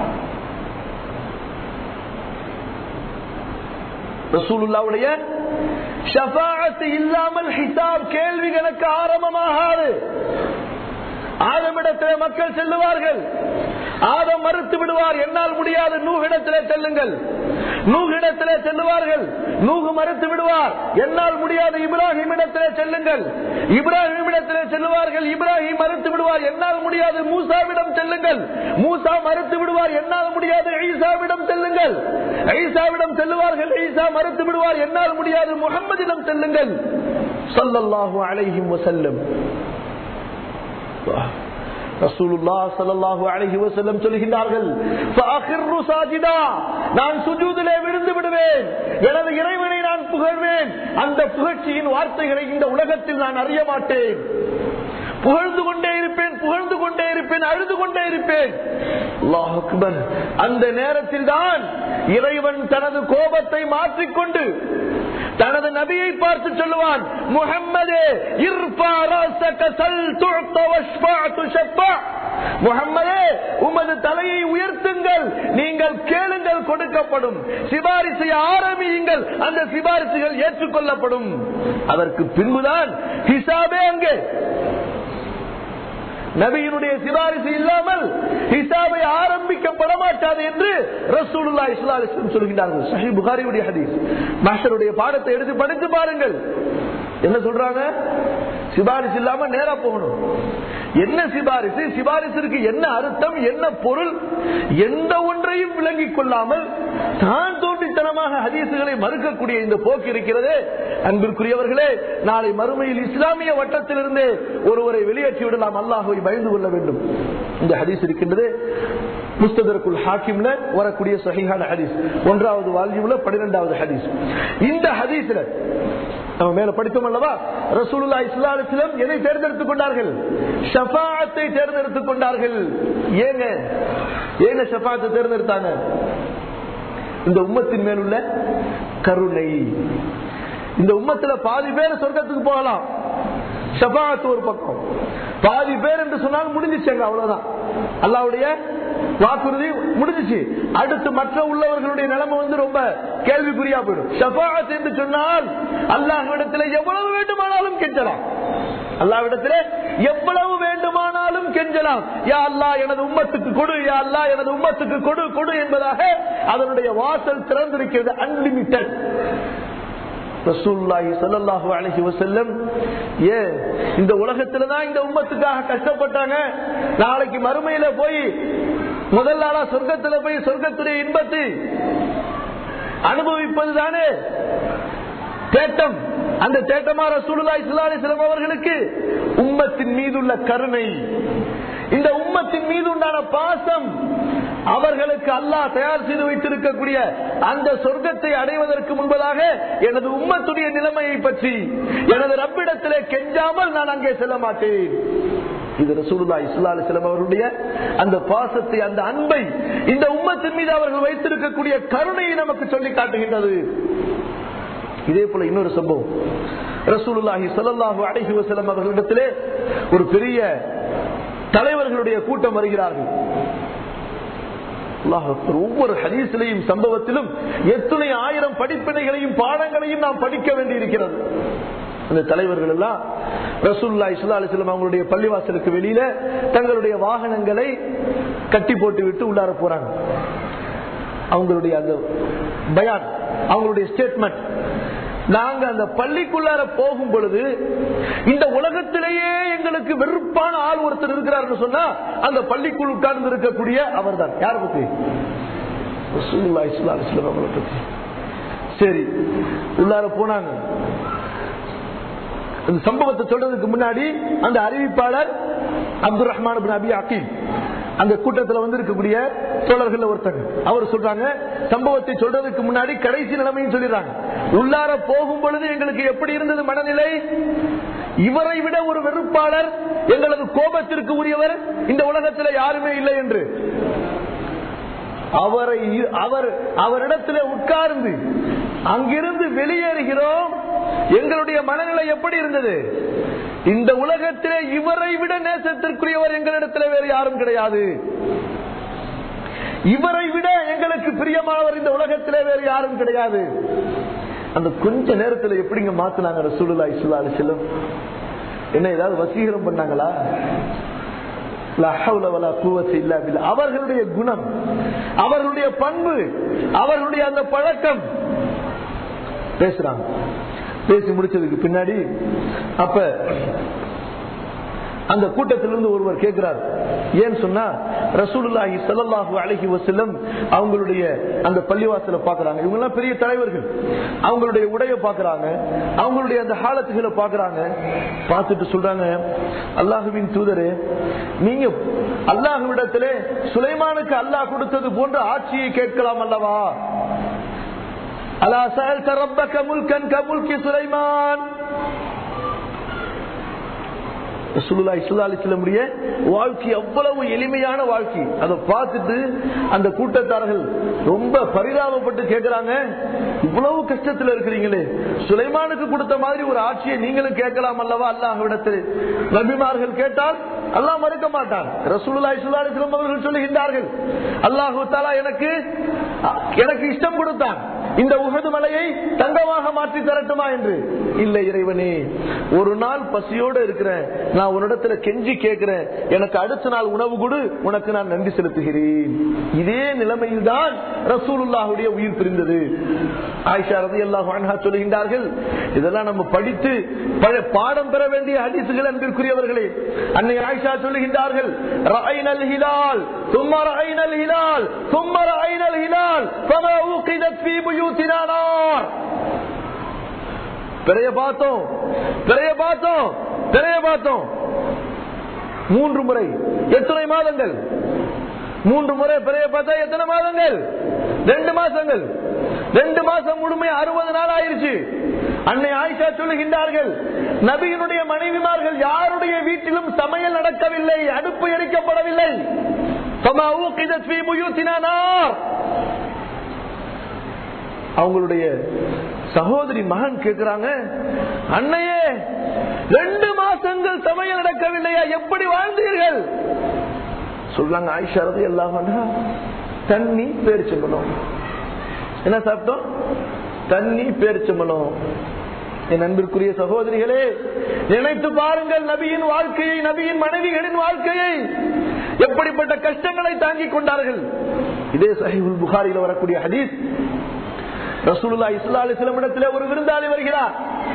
S1: ரசூலுல்லாவுடைய ஷஃபாஅத்து இல்லாமல் ஹிசாப் கேள்வி கணக்கு ஆரம்பமாகாது ஆதமிடத்திலே மக்கள் செல்லுவார்கள் ஆதம் மறுத்து விடுவார் என்னால் முடியாது நூகிடத்திலே செல்லுங்கள் நூகிடத்திலே செல்லுவார்கள் நூகு மறுத்து விடுவார் என்னால் முடியாது இப்ராஹிம் இடத்திலே செல்லுங்கள் இப்ராஹிம் இடத்திலே செல்லுவார்கள் இப்ராஹிம் மறுத்து விடுவார் என்னால் முடியாது மூசாவிடம் செல்லுங்கள் மூசா மறுத்து விடுவார் என்னால் முடியாது ஈசாவிடம் செல்லுங்கள் ஈசாவிடம் செல்லுவார்கள் ஈசா மறுத்து விடுவார் என்னால் முடியாது முகம்மதிடம் செல்லுங்கள் ஸல்லல்லாஹு அலைஹி வஸல்லம் ரசூலுல்லாஹ் ஸல்லல்லாஹு அலைஹி வஸல்லம் சொல்கிறார்கள் ஃபஅഖிரு சாஜிதா நான் சுஜூதிலே விழுந்து விடுவேன் எனது இறைவனை நான் புகழ்வேன் அந்த புகழ்ச்சியின் வார்த்தைகளை இந்த உலகத்தில் நான் அறிய மாட்டேன் புகழ்ந்து கொண்டே இருப்பேன் புகழ்ந்து கொண்டே இருப்பேன் அழுது கொண்டே இருப்பேன் அல்லாஹ் அக்பர் அந்த நேரத்தில் தான் இறைவன் தனது கோபத்தை மாற்றிக்கொண்டு தனது நபியை பார்த்து சொல்லுவான் முஹம்மதே இர்ஃபா ராஸக சல் துஅத வஷ்ஃபா துஷஃபா முஹம்மதே உமது தலையை உயர்த்துங்கள் நீங்கள் கேளுங்கள் கொடுக்கப்படும் சிபாரிசை ஆரம்பியுங்கள் அந்த சிபாரிசுகள் ஏற்றுக்கொள்ளப்படும் அதற்கு பின்புதான் ஹிசாபே அங்கே நபியினுடைய சிபாரிசு இல்லாமல் ஹிசாபை ஆரம்பிக்கப்பட மாட்டாது என்று ரசூலுல்லா இஸ்லாம் சொல்கிறார்கள் சஹி புகாரியுடைய ஹதீஸ் மாஸ்டருடைய பாடத்தை எடுத்து படித்து பாருங்கள் என்ன சொல்றாங்க சிபாரிசு இல்லாம நேரா போகணும் என்ன சிபாரிசு சிபாரிசிற்கு என்ன அர்த்தம் என்ன பொருள் எந்த ஒன்றையும் விளங்கிக் கொள்ளாமல் தான் தோண்டித்தனமாக ஹதீசுகளை மறுக்கக்கூடிய இந்த போக்கு இருக்கிறது அன்பிற்குரியவர்களே நாளை மறுமையில் இஸ்லாமிய வட்டத்திலிருந்தே ஒருவரை வெளியேற்றி விடலாம் அல்லாஹுவை பயந்து கொள்ள வேண்டும் இந்த ஹதீஸ் இருக்கின்றது முஸ்ததற்குள் ஹாக்கிம்ல வரக்கூடிய சஹிஹான ஹதீஸ் ஒன்றாவது வால்யூம்ல பன்னிரெண்டாவது ஹதீஸ் இந்த ஹதீஸ்ல நம்ம மேல படித்தோம் அல்லவா ரசூலுல்லா இஸ்லாத்திலும் எதை தேர்ந்தெடுத்துக் கொண்டார்கள் ஷஃபாத்தை தேர்ந்தெடுத்துக் கொண்டார்கள் ஏங்க ஏங்க ஷஃபாத்தை தேர்ந்தெடுத்தாங்க இந்த உம்மத்தின் மேலுள்ள கருணை இந்த உம்மத்துல பாதி பேர் சொர்க்கத்துக்கு போகலாம் ஷபாத்து ஒரு பக்கம் பாதி பேர் என்று சொன்னால் முடிஞ்சிச்சாங்க அவ்வளவுதான் அல்லாவுடைய வாக்குறுதி முடிஞ்சிச்சு அடுத்து மற்ற உள்ளவர்களுடைய நிலைமை வந்து ரொம்ப கேள்விக்குறியா போயிடும் ஷபாத் என்று சொன்னால் அல்லாஹ்விடத்தில் எவ்வளவு வேண்டுமானாலும் கெஞ்சலாம் அல்லாவிடத்திலே எவ்வளவு வேண்டுமானாலும் கெஞ்சலாம் யா அல்லாஹ் எனது உம்மத்துக்கு கொடு யா அல்லாஹ் எனது உம்மத்துக்கு கொடு கொடு என்பதாக அதனுடைய வாசல் திறந்திருக்கிறது அன்லிமிட்டட் ரசூலுல்லாஹி ஸல்லல்லாஹு அலைஹி வஸல்லம் ஏ இந்த உலகத்துல தான் இந்த உம்மத்துக்காக கஷ்டப்பட்டாங்க நாளைக்கு மறுமையில போய் முதல் நாளா சொர்க்கத்துல போய் சொர்க்கத்துடைய இன்பத்தை அனுபவிப்பது தானே தேட்டம் அந்த தேட்டமா ரசூலுல்லாஹி ஸல்லல்லாஹு அலைஹி வஸல்லம் அவர்களுக்கு உம்மத்தின் மீதுள்ள கருணை இந்த உம்மத்தின் மீது உண்டான பாசம் அவர்களுக்கு அல்லாஹ் தயார் செய்து வைத்திருக்கக்கூடிய அந்த சொர்க்கத்தை அடைவதற்கு முன்பதாக எனது உம்மத்துடைய நிலைமையை பற்றி எனது ரப்பிடத்திலே கெஞ்சாமல் நான் அங்கே செல்ல மாட்டேன் இது ரசூலுல்லா இஸ்லா அலிஸ்லாம் அவர்களுடைய அந்த பாசத்தை அந்த அன்பை இந்த உம்மத்தின் மீது அவர்கள் வைத்திருக்கக்கூடிய கருணையை நமக்கு சொல்லி காட்டுகின்றது இதே போல இன்னொரு சம்பவம் ரசூலுல்லாஹி ஸல்லல்லாஹு அலைஹி வஸல்லம் அவர்களிடத்திலே ஒரு பெரிய தலைவர்களுடைய கூட்டம் வருகிறார்கள் அல்லாஹ் அக்பர். ஒவ்வொரு ஹதீஸிலையும் சம்பவத்திலும் எத்தனை ஆயிரம் படிப்பினைகளையும் பாடங்களையும் நாம் படிக்க வேண்டி இருக்கிறது அந்த தலைவர்கள் எல்லாம் ரசூல்லா இஸ்லா அலிஸ்லாம் அவங்களுடைய பள்ளிவாசலுக்கு வெளியில தங்களுடைய வாகனங்களை கட்டி போட்டு விட்டு உள்ளார போறாங்க அவங்களுடைய அந்த பயான் அவங்களுடைய ஸ்டேட்மெண்ட் நாங்க அந்த பள்ளிக்குள்ளார போகும் பொழுது இந்த உலகத்திலேயே எங்களுக்கு வெறுப்பான ஆள் ஒருத்தர் இருக்கிறார்னு சொன்னா அந்த பள்ளிக்குள் உட்கார்ந்து இருக்கக்கூடிய அவர் தான் யார பத்தி ரசூலுல்லாஹி ஸல்லல்லாஹு அலைஹி வஸல்லம் அவங்களை பத்தி சரி உள்ளார போனாங்க அந்த சம்பவத்தை சொல்றதுக்கு முன்னாடி அந்த அறிவிப்பாளர் Abdul Rahman bin Abi Hakim அந்த கூட்டத்தில் வந்து இருக்கக்கூடிய தோழர்கள் ஒருத்தங்க அவர் சொல்றாங்க சம்பவத்தை சொல்றதுக்கு முன்னாடி கடைசி நிலைமையும் சொல்லிடுறாங்க உள்ளார போகும் பொழுது எங்களுக்கு எப்படி இருந்தது மனநிலை இவரை விட ஒரு வெறுப்பாளர் எங்களது கோபத்திற்கு உரியவர் இந்த உலகத்தில் யாருமே இல்லை என்று அவரை அவர் அவரிடத்தில் உட்கார்ந்து அங்கிருந்து வெளியேறுகிறோம் எங்களுடைய மனநிலை எப்படி இருந்தது இந்த உலகத்திலே இவரை விட நேசத்திற்குரியவர் எங்களிடத்தில் வேறு யாரும் கிடையாது இவரை விட எங்களுக்கு பிரியமானவர் இந்த உலகத்திலே வேறு யாரும் கிடையாது அந்த கொஞ்ச நேரத்தில் எப்படிங்க மாத்தினாங்க ரசூலுல்லா இஸ்லா செல்லும் என்ன ஏதாவது வசீகரம் பண்ணாங்களா லா ஹவ்ல வலா குவத்த இல்லா பில்லா. அவர்களுடைய குணம் அவர்களுடைய பண்பு அவர்களுடைய அந்த பழக்கம் பேசுறாங்க பேசி முடிச்சதுக்கு பின்னாடி அப்ப அந்த கூட்டத்திலிருந்து ஒருவர் கேட்கிறார் ஏன் சொன்னா ரசூலுல்லாஹி ஸல்லல்லாஹு அலைஹி வஸல்லம் அவங்களுடைய அந்த பள்ளிவாசல பாக்குறாங்க இவங்க எல்லாம் பெரிய தலைவர்கள் அவங்களுடைய உடைய பாக்குறாங்க அவங்களுடைய அந்த ஹாலத்துகளை பாக்குறாங்க பார்த்துட்டு சொல்றாங்க அல்லாஹுவின் தூதரே நீங்க அல்லாஹுவிடத்திலே சுலைமானுக்கு அல்லாஹ் கொடுத்தது போன்ற ஆட்சியை கேட்கலாம் அல்லவா அலா சஅல்த ரப்பக முல்கன் கமுல்கி சுலைமான் ரசூலுல்லாஹி ஸல்லல்லாஹு அலைஹி வஸல்லமுடைய வாழ்க்கை அவ்வளவு எளிமையான வாழ்க்கை அதை பார்த்துட்டு அந்த கூட்டத்தார்கள் ரொம்ப பரிதாபப்பட்டு கேட்கிறாங்க இவ்வளவு கஷ்டத்துல இருக்கிறீங்களே சுலைமானுக்கு கொடுத்த மாதிரி ஒரு ஆட்சியை நீங்களும் கேட்கலாம் அல்லவா அல்லாஹ்விடத்தில் நபிமார்கள் கேட்டால் அல்லாஹ் மறுக்க மாட்டான் ரசூலுல்லாஹி ஸல்லல்லாஹு அலைஹி வஸல்லம் அவர்கள் சொல்லுகின்றார்கள் அல்லாஹு தஆலா எனக்கு எனக்கு இஷ்டம் கொடுத்தான் இந்த உகது மலையை தங்கமாக மாற்றி தரட்டுமா என்று இல்லை இறைவனே ஒரு நாள் பசியோடு இருக்கிறேன் நான் உன்னிடத்துல கெஞ்சி கேட்கிறேன் எனக்கு அடுத்த நாள் உணவு கொடு உனக்கு நான் நன்றி செலுத்துகிறேன் இதே நிலைமையில் தான் ரசூலுல்லாஹுடைய உயிர் பிரிந்தது ஆயிஷா ரதி அல்லாஹ் சொல்லுகின்றார்கள் இதெல்லாம் நம்ம படித்து பல- பாடம் பெற வேண்டிய ஹதீசுகள் அன்பிற்குரியவர்களே அன்னை ஆயிஷா சொல்லுகின்றார்கள் ரஐனல் ஹிலால் ثم رأينا الهلال ثم رأينا الهلال فما وقدت في بيوتنا نار பிறைய பார்த்தோம் பிறைய பார்த்தோம் பிறைய பார்த்தோம் மூன்று முறை எத்தனை மாதங்கள் மூன்று முறை பிறைய பார்த்தா எத்தனை மாதங்கள் ரெண்டு மாசங்கள் ரெண்டு மாசம் முழுமை அறுபது நாள் ஆயிருச்சு அன்னை ஆயிஷா சொல்லுகின்றார்கள் நபியினுடைய மனைவிமார்கள் யாருடைய வீட்டிலும் சமையல் நடக்கவில்லை அடுப்பு எரிக்கப்படவில்லை فما وقدت في بيوتنا نار. அவங்களுடைய சகோதரி மகன் கேட்கிறாங்க அன்னையே ரெண்டு மாசங்கள் சமையல் நடக்கவில்லையா எப்படி வாழ்ந்தீர்கள் சொல்றாங்க ஆயிஷா ரதி எல்லாம் தண்ணி பேரிச்சம்பளம் என்ன சாப்பிட்டோம் தண்ணி பேரிச்சம்பளம் என் அன்பிற்குரிய சகோதரிகளே நினைத்து பாருங்கள் நபியின் வாழ்க்கையை நபியின் மனைவிகளின் வாழ்க்கையை எப்படிப்பட்ட கஷ்டங்களை தாங்கிக் கொண்டார்கள் இதே சஹிபுல் புகாரியில் வரக்கூடிய ஹதீஸ் ரசூலுல்லா இஸ்லா அலிஸ்லம் இடத்திலே ஒரு விருந்தாளி வருகிறார்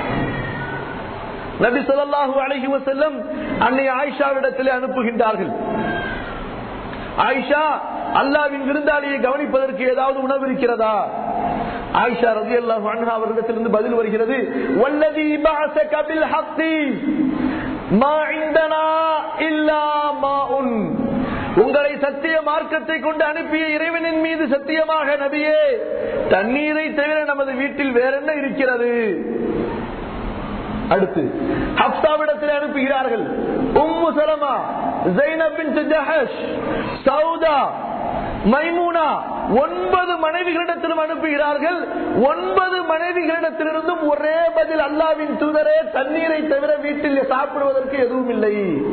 S1: நபி ஸல்லல்லாஹு அலைஹி வஸல்லம் அன்னை ஆயிஷாவிடத்திலே அனுப்புகின்றார்கள் ஆயிஷா அல்லாவின் விருந்தாளியை கவனிப்பதற்கு ஏதாவது உணவு இருக்கிறதா ஆயிஷா ரலியல்லாஹு அன்ஹா அவர்களிடத்திலிருந்து பதில் வருகிறது வல்லதி பஅஸக பில் ஹக்கி மா இந்தனா இல்லா மாஉன் உங்களை சத்திய மார்க்கத்தை கொண்டு அனுப்பிய இறைவனின் மீது சத்தியமாக நபியே தண்ணீரை தவிர நமது வீட்டில் வேற என்ன இருக்கிறது அடுத்து ஹப்சாவிடத்தில் அனுப்புகிறார்கள் உம்மு சலமா ஜைனப் பின் ஜஹஷ் சவுதா மைமூனா ஒன்பது மனைவிகளிடத்திலும் அனுப்புகிறார்கள் ஒன்பது மனைவிகளிடத்திலிருந்தும் ஒரே பதில் அல்லாவின் தூதரே தண்ணீரை தவிர வீட்டில் சாப்பிடுவதற்கு எதுவும் இல்லை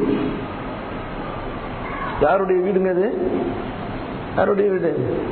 S1: யாருடைய வீடுங்க அது யாருடைய வீடு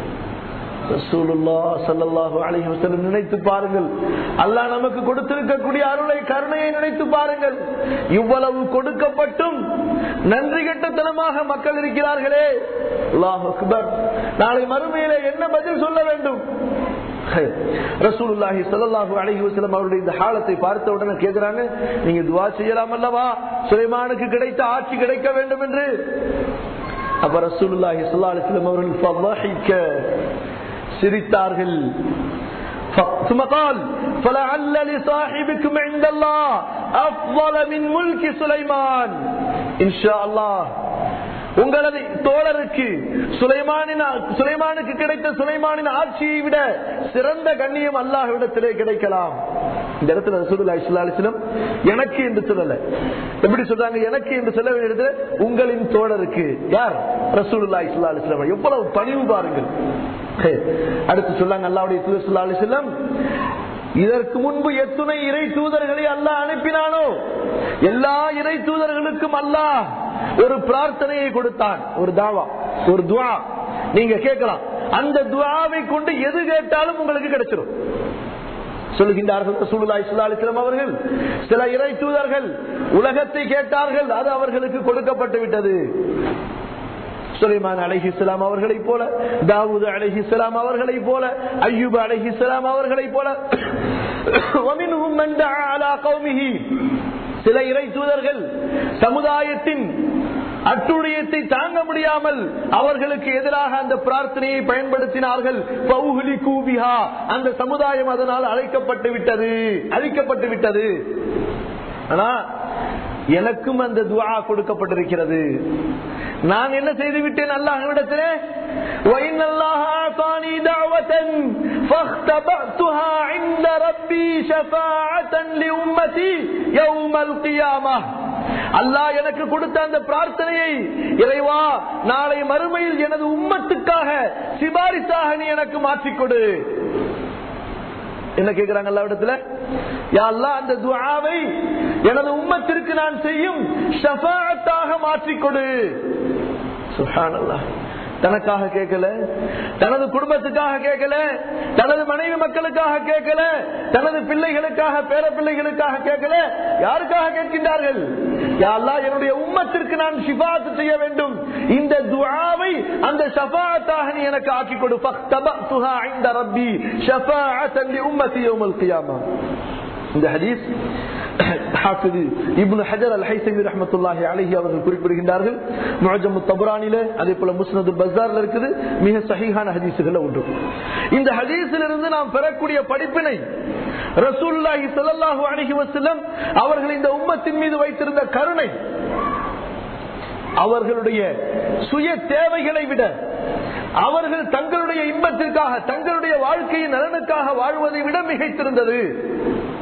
S1: நினைத்து பாருங்கள் அல்லாஹ் நமக்கு கொடுத்திருக்கக்கூடிய அருளை கருணையை நினைத்து பாருங்கள் இவ்வளவு கொடுக்கப்பட்டும் நன்றி கட்டத்தனமாக மக்கள் இருக்கிறார்களே அல்லாஹ் அக்பர் நாளை மறுமையில என்ன பதில் சொல்ல வேண்டும் ரசூலுல்லாஹி ஸல்லல்லாஹு அலைஹி வஸல்லம் அவருடைய இந்த ஹாலத்தை பார்த்த உடனே கேக்குறாங்க நீங்க துஆ செய்யலாம் அல்லவா சுலைமானுக்கு கிடைத்த ஆட்சி கிடைக்க வேண்டும் என்று அப்ப ரசூலுல்லாஹி ஸல்லல்லாஹு அலைஹி வஸல்லம் அவர்கள் ஃபضحك சிரித்தார்கள் ثم قال فلعل لصاحبكم عند الله افضل من ملك سليمان ان شاء الله உங்களது தோழருக்கு சுலைமானின் சுலைமானுக்கு கிடைத்த சுலைமானின் ஆட்சியை விட சிறந்த கண்ணியம் அல்லாஹ்விடத்திலே கிடைக்கலாம் இந்த இடத்துல ரசூலுல்லாஹி ஸல்லல்லாஹு அலைஹி வஸல்லம் எனக்கு என்று சொல்லல எப்படி சொல்றாங்க எனக்கு என்று சொல்ல வேண்டியது உங்களின் தோழருக்கு யார் ரசூலுல்லாஹி ஸல்லல்லாஹு அலைஹி வஸல்லம் எவ்வளவு பணிவு பாருங்கள் அடுத்து சொல்லாங்க அல்லாஹ்வுடைய தூதர் ஸல்லல்லாஹு அலைஹி வஸல்லம் இதற்கு முன்பு எத்துணை இறை தூதர்களை அல்லாஹ் அனுப்பினானோ எல்லா இறை தூதர்களுக்கும் அல்லாஹ் ஒரு பிரார்த்தனையை கொடுத்தான் ஒரு தாவா ஒரு துவா நீங்க கேட்கலாம் அந்த துவாவை கொண்டு எது கேட்டாலும் உங்களுக்கு கிடைச்சிடும் சொல்லுகின்றார்கள் ரசூலுல்லாஹி ஸல்லல்லாஹு அலைஹி வஸல்லம் அவர்கள் சில இறை தூதர்கள் உலகத்தை கேட்டார்கள் அது அவர்களுக்கு கொடுக்கப்பட்டு விட்டது சுலைமான் அலஹிஸ்லாம் அவர்களை போல தாவூத் அலஹிஸ்லாம் அவர்களை போல ஐயூப் அலஹிஸ்லாம் அவர்களை போல சில இறை தூதர்கள் சமுதாயத்தின் அட்டுழியத்தை தாங்க முடியாமல் அவர்களுக்கு எதிராக அந்த பிரார்த்தனையை பயன்படுத்தினார்கள் அந்த சமுதாயம் அதனால் அழைக்கப்பட்டு விட்டது அழிக்கப்பட்டு விட்டது ஆனா எனக்கும் அந்த துவா கொடுக்கப்பட்டிருக்கிறது நான் என்ன செய்து விட்டேன் அல்லாஹ்விடத்திலே وَإِنَّ اللَّهَ أَعْطَانِي دَعْوَةً فَاخْتَبَأْتُهَا عِندَ رَبِّي شَفَاعَةً لِأُمَّتِي يَوْمَ الْقِيَامَةِ அல்லாஹ் எனக்கு கொடுத்த அந்த பிரார்த்தனையை இறைவா நாளை மறுமையில் எனது உம்மத்துக்காக சிபாரிசாக நீ எனக்கு மாற்றிக்கொடு என்ன கேட்கிறாங்க எல்லா இடத்துல யாழ்லா அந்த துவாவை எனது உம்மத்திற்கு நான் செய்யும் ஷஃபாத்தாக மாற்றிக்கொடு சுஹானல்லாஹ் தனக்காக கேட்கல தனது குடும்பத்துக்காக கேட்கல தனது மனைவி மக்களுக்காக கேட்கல தனது பிள்ளைகளுக்காக பேர பிள்ளைகளுக்காக கேட்கல யாருக்காக கேட்கின்றார்கள் யாழ்லா என்னுடைய உம்மத்திற்கு நான் ஷிபாத்து செய்ய வேண்டும் இந்த துஆவை அந்த ஷஃபாத்தாக நீ எனக்கு ஆக்கி கொடு ஃபக்தபத்துஹா இன்த ரப்பி ஷஃபாஅத்தன் லிஉம்மத்தி யௌமல் கியாமா இந்த ஹதீஸ் இப்னு ஹஜர் அல் ஹைசமி ரஹமத்துல்லாஹி அலைஹி அவர்கள் குறிப்பிடுகின்றார்கள் முஅஜ்ஜம் தபரானில அதே போல முஸ்னது பஸார்ல இருக்குது மிக சஹீஹான ஹதீஸுகள் ஒன்று இந்த ஹதீஸிலிருந்து நாம் பெறக்கூடிய படிப்பினை ரசூலுல்லாஹி ஸல்லல்லாஹு அலைஹி வஸல்லம் அவர்கள் இந்த உம்மத்தின் மீது வைத்திருந்த கருணை அவர்களுடைய சுய தேவைகளை விட அவர்கள் தங்களுடைய இன்பத்திற்காக தங்களுடைய வாழ்க்கையின் நலனுக்காக வாழ்வதை விட மிகைத்திருந்தது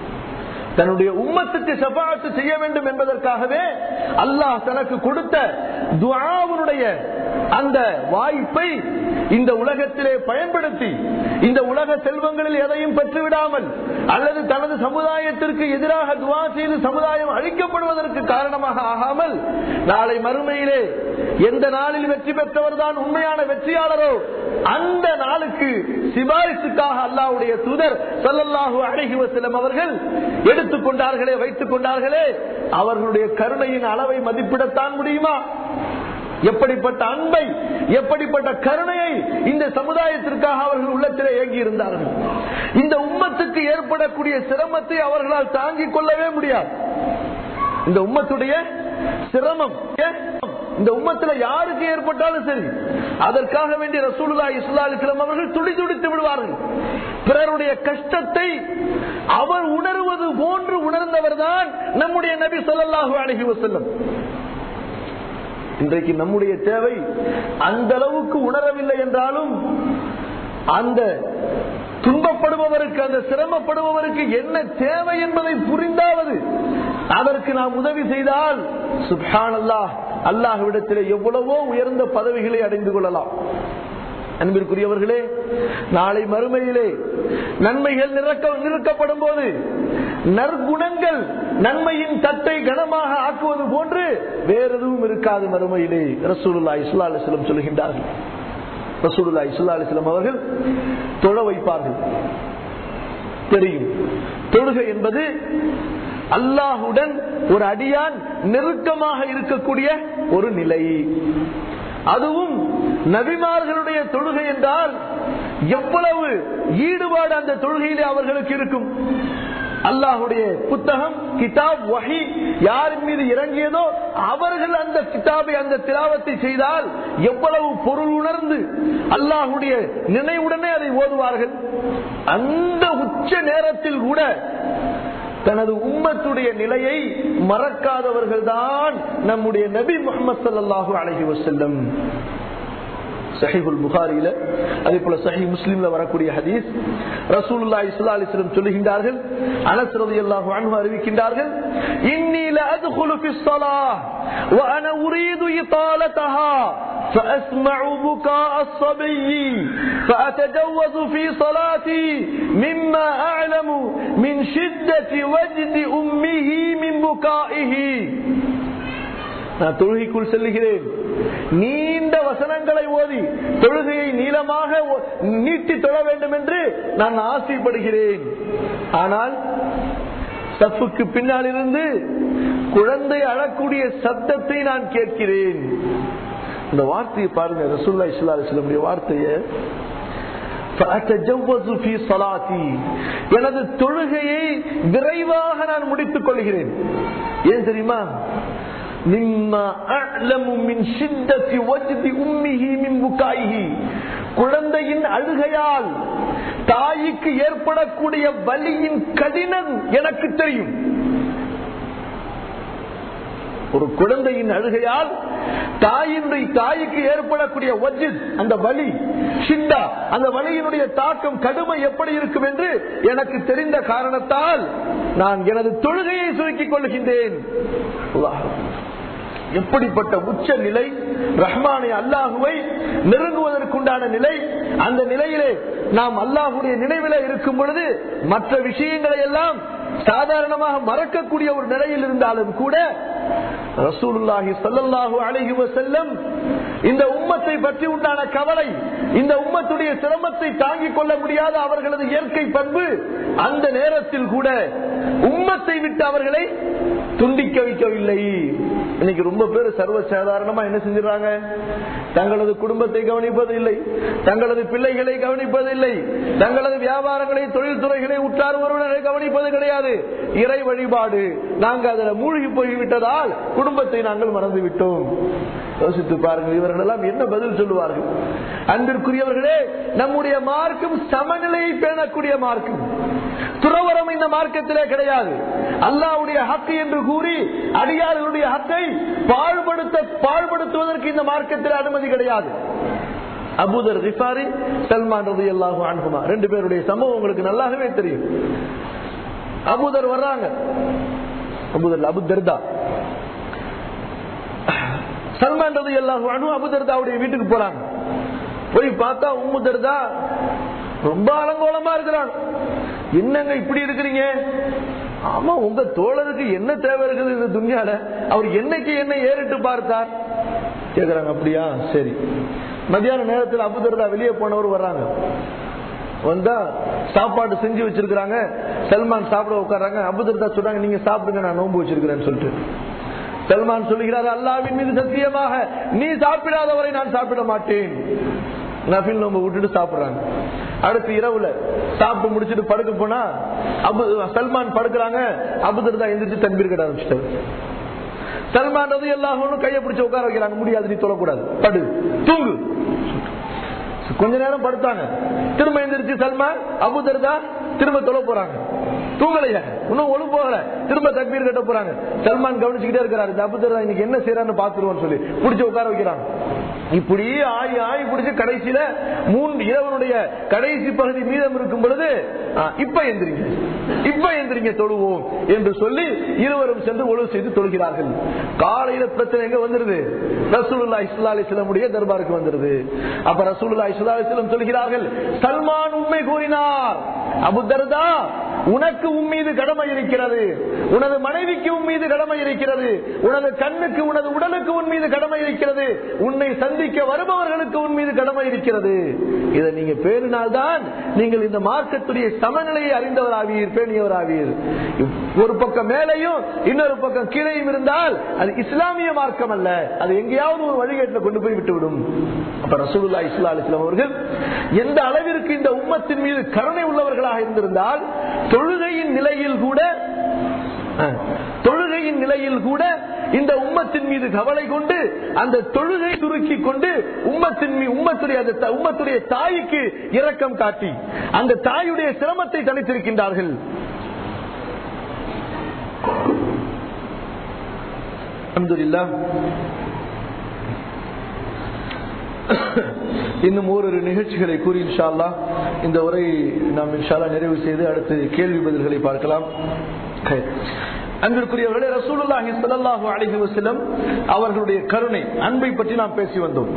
S1: தன்னுடைய உம்மத்துக்கு சபாத்து செய்ய வேண்டும் என்பதற்காகவே அல்லாஹ் தனக்கு கொடுத்த துஆவுடைய அந்த வாய்ப்பை இந்த உலகத்திலே பயன்படுத்தி இந்த உலக செல்வங்களில் எதையும் பெற்றுவிடாமல் அல்லது தனது சமுதாயத்திற்கு எதிராக துவா செய்து சமுதாயம் அழிக்கப்படுவதற்கு காரணமாக ஆகாமல் நாளை மறுமையிலே எந்த நாளில் வெற்றி பெற்றவர் தான் உண்மையான வெற்றியாளரோ அந்த நாளுக்கு சிபாரிசுக்காக அல்லாவுடைய தூதர் சல்லல்லாஹு அழகி வசலம் அவர்கள் எடுத்துக்கொண்டார்களே வைத்துக் கொண்டார்களே அவர்களுடைய கருணையின் அளவை மதிப்பிடத்தான் முடியுமா எப்படிப்பட்ட அன்பை எப்படிப்பட்ட கருணையை இந்த சமுதாயத்திற்காக அவர்கள் உள்ளத்திலே ஏங்கி இருந்தார்கள் இந்த உம்மத்துக்கு ஏற்படக்கூடிய சிரமத்தை அவர்களால் தாங்கிக் கொள்ளவே முடியாது இந்த உம்மத்துடைய சிரமம் இந்த உம்மத்துல யாருக்கு ஏற்பட்டாலும் சரி அதற்காக வேண்டிய ரசூலுல்லா இஸ்லா அலிஸ்லாம் அவர்கள் துடி துடித்து விடுவார்கள் பிறருடைய கஷ்டத்தை அவர் உணர்வது போன்று உணர்ந்தவர் தான் நம்முடைய நபி சொல்லல்லாஹு அழகி வசல்லம் இன்றைக்கு நம்முடைய தேவை அந்த அளவுக்கு உணரவில்லை என்றாலும் அந்த துன்பப்படுபவருக்கு அந்த சிரமப்படுபவருக்கு என்ன தேவை என்பதை புரிந்தாவது அதற்கு நாம் உதவி செய்தால் சுப்ஹான் அல்லாஹ் அல்லாஹ்விடத்திலே எவ்வளவோ உயர்ந்த பதவிகளை அடைந்து கொள்ளலாம் அன்பிற்குரியவர்களே நாளை மறுமையிலே நன்மைகள் நிறக்க நிறுக்கப்படும் போது நற்குணங்கள் நன்மையின் தட்டை கனமாக ஆக்குவது போன்று வேற எதுவும் இருக்காது மறுமையிலே ரசூலுல்லா இஸ்லா அலிஸ்லம் சொல்கின்றார்கள் ரசூலுல்லா இஸ்லா அலிஸ்லம் அவர்கள் தொழ வைப்பார்கள் தெரியும் தொழுகை என்பது அல்லாஹுடன் ஒரு அடியான் நெருக்கமாக இருக்கக்கூடிய ஒரு நிலை அதுவும் நபிமார்களுடைய தொழுகை என்றால் எவ்வளவு ஈடுபாடு அந்த தொழுகையிலே அவர்களுக்கு இருக்கும் அல்லாஹுடைய புத்தகம் கிதாப் வகி யாரின் மீது இறங்கியதோ அவர்கள் அந்த கிதாபை அந்த திலாவத்தை செய்தால் எவ்வளவு பொருள் உணர்ந்து அல்லாஹுடைய நினைவுடனே அதை ஓதுவார்கள் அந்த உச்ச நேரத்தில் கூட தனது உம்மத்துடைய நிலையை மறக்காதவர்கள் தான் நம்முடைய நபி முகமது சல்லாஹூ அலஹி வசல்லம் சஹிபுல் புகாரியில அதே போல சஹி முஸ்லீம்ல வரக்கூடிய ஹதீஸ் ரசூலுல்லா இஸ்லா அலிஸ்லம் சொல்லுகின்றார்கள் அனஸ் ரலியல்லாஹு அன்ஹு அறிவிக்கின்றார்கள் இன்னி லஅத்குலு ஃபிஸ் ஸலாஹ் وأنا أريد إطالتها فأسمع بكاء الصبي فأتجوز في صلاتي مما أعلم من شدة وجد أمه من بكائه நான் தொழுகைக்குள் செல்லுகிறேன் நீண்ட வசனங்களை ஓதி தொழுகையை நீளமாக நீட்டி தொழ வேண்டும் என்று நான் ஆசைப்படுகிறேன் ஆனால் சப்புக்கு பின்னால் இருந்து குழந்தை அழக்கூடிய சத்தத்தை நான் கேட்கிறேன் இந்த வார்த்தையை பாருங்க ரசூல்லா இஸ்லா அலிஸ்லமுடைய வார்த்தையை எனது தொழுகையை விரைவாக நான் முடித்துக் கொள்கிறேன் ஏன் தெரியுமா குழந்தையின் அழுகையால் தாய்க்கு ஏற்படக்கூடிய வலியின் கடினம் எனக்கு தெரியும் ஒரு குழந்தையின் அழுகையால் தாயினுடைய தாய்க்கு ஏற்படக்கூடிய வஜித் அந்த வலி சிண்டா அந்த வலியினுடைய தாக்கம் கடுமை எப்படி இருக்கும் என்று எனக்கு தெரிந்த காரணத்தால் நான் எனது தொழுகையை சுருக்கிக் கொள்கின்றேன் எப்படிப்பட்ட உச்ச நிலை ரஹ்மானை அல்லாஹுவை நெருங்குவதற்குண்டான நிலை அந்த நிலையிலே நாம் அல்லாஹுடைய நினைவில இருக்கும் பொழுது மற்ற விஷயங்களை எல்லாம் சாதாரணமாக மறக்கக்கூடிய ஒரு நிலையில் இருந்தாலும் கூட ரசூலுல்லாஹி சல்லல்லாஹு அலைஹி வஸல்லம் இந்த உம்மத்தை பற்றி உண்டான கவலை இந்த உம்மத்துடைய சிரமத்தை தாங்கிக் கொள்ள முடியாத அவர்களது இயற்கை பண்பு அந்த நேரத்தில் கூட உம்மத்தை விட்டு அவர்களை துண்டிக்க வைக்கவில்லை இன்னைக்கு ரொம்ப பேர் சர்வ சாதாரணமா என்ன செஞ்சிடறாங்க தங்களது குடும்பத்தை கவனிப்பதில்லை தங்களது பிள்ளைகளை கவனிப்பதில்லை தங்களது வியாபாரங்களை தொழில்துறைகளை உற்றார் ஒருவர்களை கவனிப்பது கிடையாது இறை வழிபாடு நாங்க அதுல மூழ்கி போய்விட்டதால் குடும்பத்தை நாங்கள் மறந்து விட்டோம் யோசித்து பாருங்கள் இவர்கள் எல்லாம் என்ன பதில் சொல்லுவார்கள் அன்பிற்குரியவர்களே நம்முடைய மார்க்கம் சமநிலையை பேணக்கூடிய மார்க்கம் துறவரம் இந்த மார்க்கத்திலே கிடையாது அல்லாவுடைய ஹக்கு என்று கூறி அடியார்களுடைய ஹக்கை பாழ்படுத்த பாழ்படுத்துவதற்கு இந்த மார்க்கத்தில் அனுமதி கிடையாது அபுதர் ரிஃபாரி சல்மான் ரதி அல்லாஹு அனுகுமா ரெண்டு பேருடைய சம்பவம் உங்களுக்கு நல்லாகவே தெரியும் அபுதர் வர்றாங்க அபுதர் அபு தர்தா சல்மான் ரதி அல்லாஹ் அபுதர்தாவுடைய வீட்டுக்கு போறாங்க போய் பார்த்தா உம்மு தர்தா ரொம்ப அலங்கோலமா இருக்கிறாங்க என்னங்க இப்படி இருக்கிறீங்க ஆமா உங்க தோழருக்கு என்ன தேவை இருக்குது இந்த துணியால அவர் என்னைக்கு என்ன ஏறிட்டு பார்த்தார் கேக்குறாங்க அப்படியா சரி மத்தியான நேரத்தில் அபுதர்தா வெளியே போனவர் வர்றாங்க வந்தா சாப்பாடு செஞ்சு வச்சிருக்காங்க சல்மான் சாப்பிட உட்கார்றாங்க அபுதர்தா சொல்றாங்க நீங்க சாப்பிடுங்க நான் நோன்பு வச்சிருக்கிறேன்னு சொல்லிட்டு சல்மான் சொல்லுகிறார் அல்லாவின் மீது சத்தியமாக நீ சாப்பிடாதவரை நான் சாப்பிட மாட்டேன் நபில் நோம்பு விட்டுட்டு சாப்பிடுறாங்க அடுத்து இரவுல சாப்பிட்டு முடிச்சிட்டு படுக்க போனா அபு சல்மான் படுக்கிறாங்க அபுதர்தா எந்திரிச்சு தன்பீர் கட்ட ஆரம்பிச்சிட்டாரு சல்மான் ரது எல்லாரும் கையை பிடிச்சு உட்கார வைக்கிறாங்க முடியாது நீ தொழக்கூடாது படு தூங்கு கொஞ்ச நேரம் படுத்தாங்க திரும்ப எந்திரிச்சு சல்மான் அபுதர்தா திரும்ப தொலை போறாங்க தூங்கலையா இன்னும் ஒழு போகல திரும்ப தக்பீர் கட்ட போறாங்க சல்மான் கவனிச்சுக்கிட்டே இருக்கிறாரு இந்த அபுதர்தா இன்னைக்கு என்ன செய்யறான்னு பாத்துருவோம்னு சொல்லி பிடிச்சு உட்கார வைக்கிறாங்க இப்படி ஆயி ஆயி பிடிச்சு கடைசியில மூன்று இரவனுடைய கடைசி பகுதி மீதம் இருக்கும் பொழுது ஆ, இப்ப எந்திரிங்க இப்ப எந்திரிங்க தொழுவோம் என்று சொல்லி இருவரும் சென்று ஒழுவு செய்து தொழுகிறார்கள் காலையில பிரச்சனை எங்க வந்துருது ரசூலுல்லா இஸ்லா அலிஸ்லமுடைய தர்பாருக்கு வந்துருது அப்ப ரசூலுல்லா இஸ்லா அலிஸ்லம் சொல்கிறார்கள் சல்மான் உண்மை கூறினார் அபு தர்தா உனக்கு உன் மீது கடமை இருக்கிறது உனது மனைவிக்கு உன் மீது கடமை இருக்கிறது உனது கண்ணுக்கு உனது உடலுக்கு உன் மீது கடமை இருக்கிறது உன்னை சந்திக்க வருபவர்களுக்கு உன் மீது கடமை இருக்கிறது இதை நீங்க பேரினால்தான் நீங்கள் இந்த மார்க்கத்துடைய சமநிலையை அறிந்தவராவீர் பேணியவராவீர் ஒரு பக்கம் மேலையும் இன்னொரு பக்கம் கீழையும் இருந்தால் அது இஸ்லாமிய மார்க்கம் அல்ல அது எங்கேயாவது ஒரு வழிகேட்டில் கொண்டு போய் விட்டுவிடும் அப்ப ரசூலுல்லா இஸ்லா அலிஸ்லாம் அவர்கள் எந்த அளவிற்கு இந்த உம்மத்தின் மீது கருணை உள்ளவர்களாக இருந்திருந்தால் தொழுகையின் நிலையில் கூட அஹ், தொழுகையின் நிலையில் கூட இந்த உம்மத்தின் மீது கவலை கொண்டு அந்த தொழுகை சுருக்கி கொண்டு உம்மத்தின் மீ- உம்மத்துடைய அந்த த- உம்மத்துடைய தாய்க்கு இரக்கம் காட்டி அந்த தாயுடைய சிரமத்தை தனித்திருக்கின்றார்கள் அல்ஹம்துலில்லாஹ் இன்னும் ஓரிரு நிகழ்ச்சிகளை கூறி இன்ஷா அல்லாஹ் இந்த உரை நாம் இன்ஷா அல்லாஹ் நிறைவு செய்து அடுத்து கேள்வி பதில்களை பார்க்கலாம் ஹை. அன்பிற்குரியவர்களே ரசூலுல்லாஹி ஸல்லல்லாஹு அலைஹி வஸல்லம் அவர்களுடைய கருணை அன்பை பற்றி நாம் பேசி வந்தோம்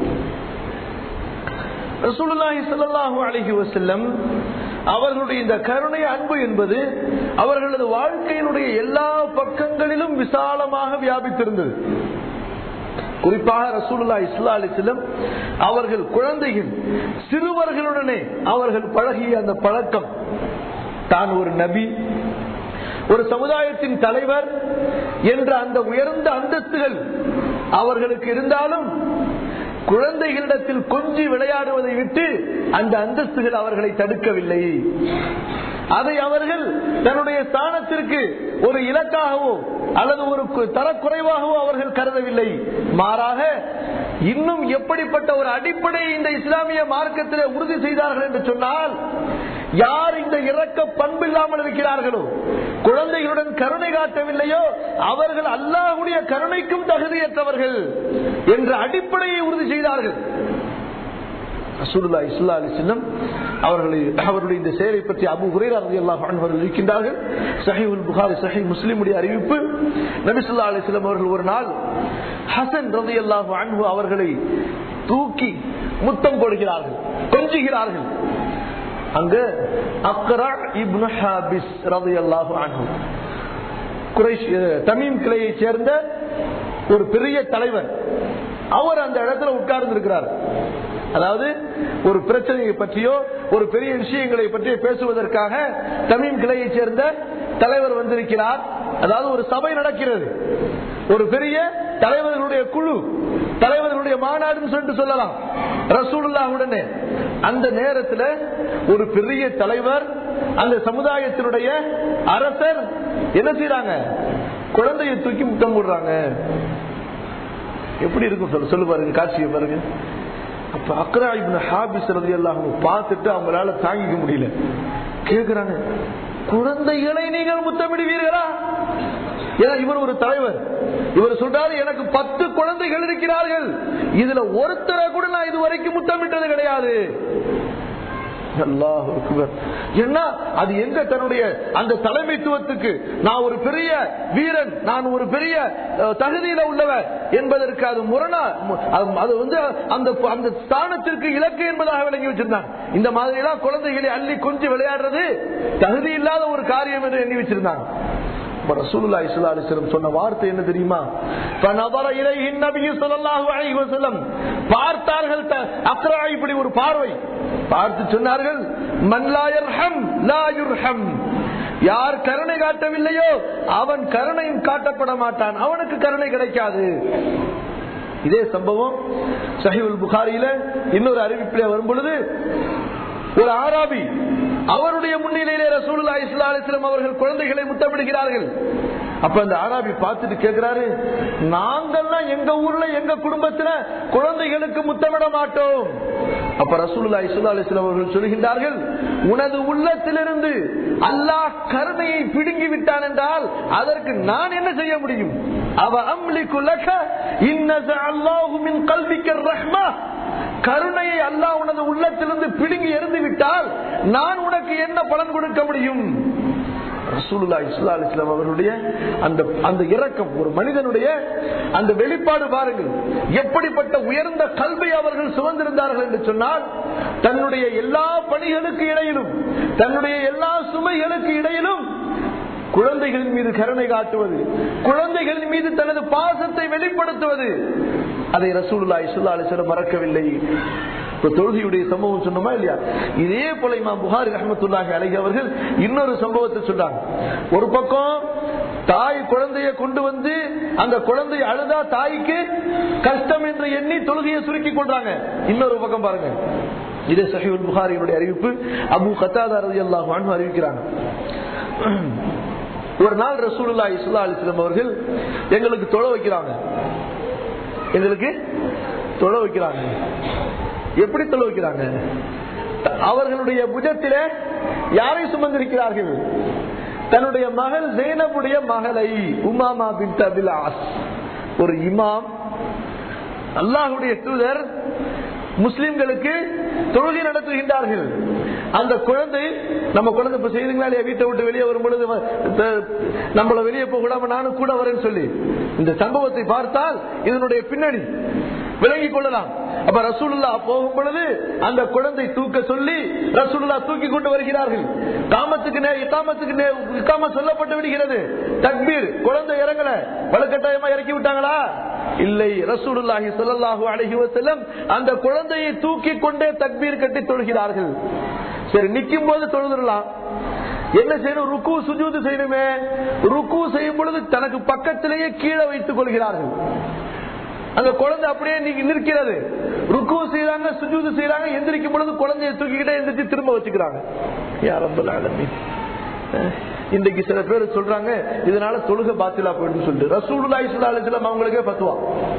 S1: ரசூலுல்லாஹி ஸல்லல்லாஹு அலைஹி வஸல்லம் அவர்களுடைய இந்த கருணை அன்பு என்பது அவர்களது வாழ்க்கையினுடைய எல்லா பக்கங்களிலும் விசாலமாக வியாபித்திருந்தது குறிப்பாக ரசூலுல்லா இஸ்லா அலிஸ்லம் அவர்கள் குழந்தைகள் சிறுவர்களுடனே அவர்கள் பழகிய அந்த பழக்கம் தான் ஒரு நபி ஒரு சமுதாயத்தின் தலைவர் என்ற அந்த உயர்ந்த அந்தஸ்துகள் அவர்களுக்கு இருந்தாலும் குழந்தைகளிடத்தில் கொஞ்சி விளையாடுவதை விட்டு அந்த அந்தஸ்துகள் அவர்களை தடுக்கவில்லை அதை அவர்கள் தன்னுடைய ஸ்தானத்திற்கு ஒரு இலக்காகவோ அல்லது ஒரு கு- தரக்குறைவாகவோ அவர்கள் கருதவில்லை மாறாக இன்னும் எப்படிப்பட்ட ஒரு அடிப்படையை இந்த இஸ்லாமிய மார்க்கத்திலே உறுதி செய்தார்கள் என்று சொன்னால் யார் இந்த இறக்க பண்பில்லாமல் இருக்கிறார்களோ குழந்தைகளுடன் கருணை காட்டவில்லையோ அவர்கள் அல்லாஹுடைய கருணைக்கும் தகுதியற்றவர்கள் என்ற அடிப்படையை உறுதி செய்தார்கள் ரசூலுல்லா இஸ்லா அலிஸ்லம் அவர்களை அவருடைய இந்த செயலை பற்றி அபு ஹுரேரா ரலியல்லாஹு அன்ஹு அவர்கள் இருக்கின்றார்கள் சஹீஹுல் புகாரி சஹீஹ் முஸ்லிமுடைய அறிவிப்பு நபி ஸல்லல்லாஹு அலைஹி வஸல்லம் அவர்கள் ஒரு நாள் ஹசன் ரலியல்லாஹு அன்ஹு அவர்களை தூக்கி முத்தம் போடுகிறார்கள் கொஞ்சுகிறார்கள் அங்க அக்ரா இப்னு ஹாபிஸ் ரலியல்லாஹு அன்ஹு குறைஷ் அஹ், தமீம் கிளையை சேர்ந்த ஒரு பெரிய தலைவர் அவர் அந்த இடத்துல உட்கார்ந்து இருக்கிறார் அதாவது ஒரு பிரச்சனையை பற்றியோ ஒரு பெரிய விஷயங்களை பற்றியோ பேசுவதற்காக தமீம் கிளையை சேர்ந்த தலைவர் வந்திருக்கிறார் அதாவது ஒரு சபை நடக்கிறது ஒரு பெரிய தலைவர்களுடைய குழு தலைவர்களுடைய மாநாடுன்னு சொல்லிட்டு சொல்லலாம் ரசூலுல்லாஹுடனே அந்த நேரத்தில் ஒரு பெரிய தலைவர் அந்த சமுதாயத்தினுடைய அரசர் என்ன செய்யறாங்க குழந்தையை தூக்கி முத்தம் போடுறாங்க எப்படி இருக்கும் சொல்லு சொல்லு பாருங்க காட்சியை பாருங்க அப்ப அக்ரா இப்னு ஹாபிஸ் ரலியல்லாஹு அன்ஹு பார்த்துட்டு அவங்களால தாங்கிக்க முடியல கேக்குறாங்க குழந்தைகளை நீங்கள் முத்தமிடுவீர்களா ஏன்னா இவர் ஒரு தலைவர் இவர் சொல்றாரு எனக்கு பத்து குழந்தைகள் இருக்கிறார்கள் இதுல ஒருத்தரை கூட நான் இது வரைக்கும் முத்தமிட்டது கிடையாது அல்லாஹ் அக்பர். என்ன அது எங்க தன்னுடைய அந்த தலைமைத்துவத்துக்கு நான் ஒரு பெரிய வீரன் நான் ஒரு பெரிய அஹ், தகுதியில உள்ளவர் என்பதற்கு அது முரணா மு- அது- அது வந்து அந்த அந்த ஸ்தானத்திற்கு இலக்கு என்பதாக விளங்கி வச்சிருந்தாங்க இந்த மாதிரி எல்லாம் குழந்தைகளை அள்ளி கொஞ்சம் விளையாடுறது தகுதி இல்லாத ஒரு காரியம் என்று எண்ணி வச்சிருந்தாங்க அப்ப ரசூலுல்லாஹி ஸல்லல்லாஹு அலைஹி வஸல்லம் சொன்ன வார்த்தை என்ன தெரியுமா ஃபனதர இலைஹி நபியு ஸல்லல்லாஹு அலைஹி வஸல்லம் பார்த்தார்கள் த- அக்ரா இப்படி ஒரு பார்வை பார்த்து சொன்னார்கள் மன் லா யர்ஹம் லா யுர்ஹம் யார் கருணை காட்டவில்லையோ அவன் கருணையும் காட்டப்பட மாட்டான் அவனுக்கு கருணை கிடைக்காது இதே சம்பவம் சஹிவுல் புகாரியில இன்னொரு அறிவிப்பிலே வரும் பொழுது ஒரு ஆராபி அவருடைய முன்னிலையிலே ரசூலுல்லா இஸ்லா அலிஸ்லாம் அவர்கள் குழந்தைகளை முத்தமிடுகிறார்கள் அப்ப அந்த ஆராபி பார்த்துட்டு கேட்கிறாரு நாங்கள்லாம் எங்க ஊர்ல எங்க குடும்பத்துல குழந்தைகளுக்கு முத்தமிட மாட்டோம் அப்ப ரசூலுல்லா இஸ்லா அலிஸ்லாம் அவர்கள் சொல்கின்றார்கள் உனது உள்ளத்திலிருந்து அல்லாஹ் கருணையை பிடுங்கி விட்டான் என்றால் அதற்கு நான் என்ன செய்ய முடியும் அவ அம்லிக்கு லக இன்னஸ அல்லாஹு மின் கல்விக்க ரஹ்மா கருணையை அல்லாஹ் உனது உள்ளத்திலிருந்து பிடுங்கி எறிந்து விட்டால் நான் உனக்கு என்ன பலன் கொடுக்க முடியும் ரசூலுல்லாஹி ஸல்லல்லாஹு அலைஹி வஸல்லம் அவர்களுடைய அந்த அந்த இரக்கம் ஒரு மனிதனுடைய அந்த வெளிப்பாடு பாருங்கள் எப்படிப்பட்ட உயர்ந்த கல்வை அவர்கள் சுமந்திருந்தார்கள் என்று சொன்னால் தன்னுடைய எல்லா பணிகளுக்கு இடையிலும் தன்னுடைய எல்லா சுமைகளுக்கு இடையிலும் குழந்தைகளின் மீது கருணை காட்டுவது குழந்தைகளின் மீது தனது பாசத்தை வெளிப்படுத்துவது அதை ரசூலுல்லாஹி ஸல்லல்லாஹு அலைஹி வஸல்லம் மறக்கவில்லை இப்ப தொழுகையுடைய சம்பவம் சொன்னோமா இல்லையா இதே போல இமாம் புகாரி ரஹமத்துல்லாஹி அலைஹி அவர்கள் இன்னொரு சம்பவத்தை சொல்றாங்க ஒரு பக்கம் தாய் குழந்தைய கொண்டு வந்து அந்த குழந்தை அழுதா தாய்க்கு கஷ்டம் என்று எண்ணி தொழுகையை சுருக்கி கொள்றாங்க இன்னொரு பக்கம் பாருங்க இதே சஹீல் புகாரியினுடைய அறிவிப்பு அபு கத்தாதா ரலியல்லாஹு அன்ஹு அறிவிக்கிறாங்க ஒரு நாள் ரசூலுல்லா இஸ்லா அலிஸ்லாம் அவர்கள் எங்களுக்கு தொலை வைக்கிறாங்க எங்களுக்கு தொலை வைக்கிறாங்க எப்படி தொலை வைக்கிறாங்க அவர்களுடைய புஜத்திலே யாரை சுமந்திருக்கிறார்கள் தன்னுடைய மகள் ஜெயினபுடைய மகளை உமாமா பின் தபிலாஸ் ஒரு இமாம் அல்லாஹுடைய தூதர் முஸ்லிம்களுக்கு தொழுகை நடத்துகின்றார்கள் அந்த குழந்தை நம்ம குழந்தை இப்ப செய்யுங்களா இல்லையா வீட்டை விட்டு வெளியே வரும் பொழுது வ- த- நம்மள வெளியே போக விடாம நானும் கூட வரேன்னு சொல்லி இந்த சம்பவத்தை பார்த்தால் இதனுடைய பின்னணி விளங்கிக் கொள்ளலாம் அப்ப ரசூலுல்லா போகும் பொழுது அந்த குழந்தை தூக்க சொல்லி ரசூலுல்லா தூக்கி கொண்டு வருகிறார்கள் காமத்துக்கு நே இக்காமத்துக்கு நே இக்காம சொல்லப்பட்டு விடுகிறது தக்பீர் குழந்தை இறங்கல வலுக்கட்டாயமா இறக்கி விட்டாங்களா இல்லை ரசூலுல்லாஹி ஸல்லல்லாஹு அலைஹி வஸல்லம் அந்த குழந்தையை தூக்கி கொண்டே தக்பீர் கட்டி தொழுகிறார்கள் சரி நிக்கும் போது தொழுதுடலாம் என்ன செய்யணும் ருக்கு சுஜூது செய்யணுமே ருக்கு செய்யும் பொழுது தனக்கு பக்கத்திலேயே கீழே வைத்துக் கொள்கிறார்கள் அந்த குழந்தை அப்படியே நீங்க நிற்கிறது ருக்கு செய்யறாங்க சுஜூது செய்யறாங்க எந்திரிக்கும் பொழுது குழந்தைய தூக்கிக்கிட்டே எந்திரிச்சு திரும்ப வச்சுக்கிறாங்க யாரம்பல் ஆலமீன். அஹ், இன்றைக்கு சில பேர் சொல்றாங்க இதனால தொழுக பாத்திலா போயிடும் சொல்லிட்டு ரசூலுல்லாஹி ஸல்லல்லாஹு அலைஹி வஸல்லம் அவங்களுக்கே பத்துவா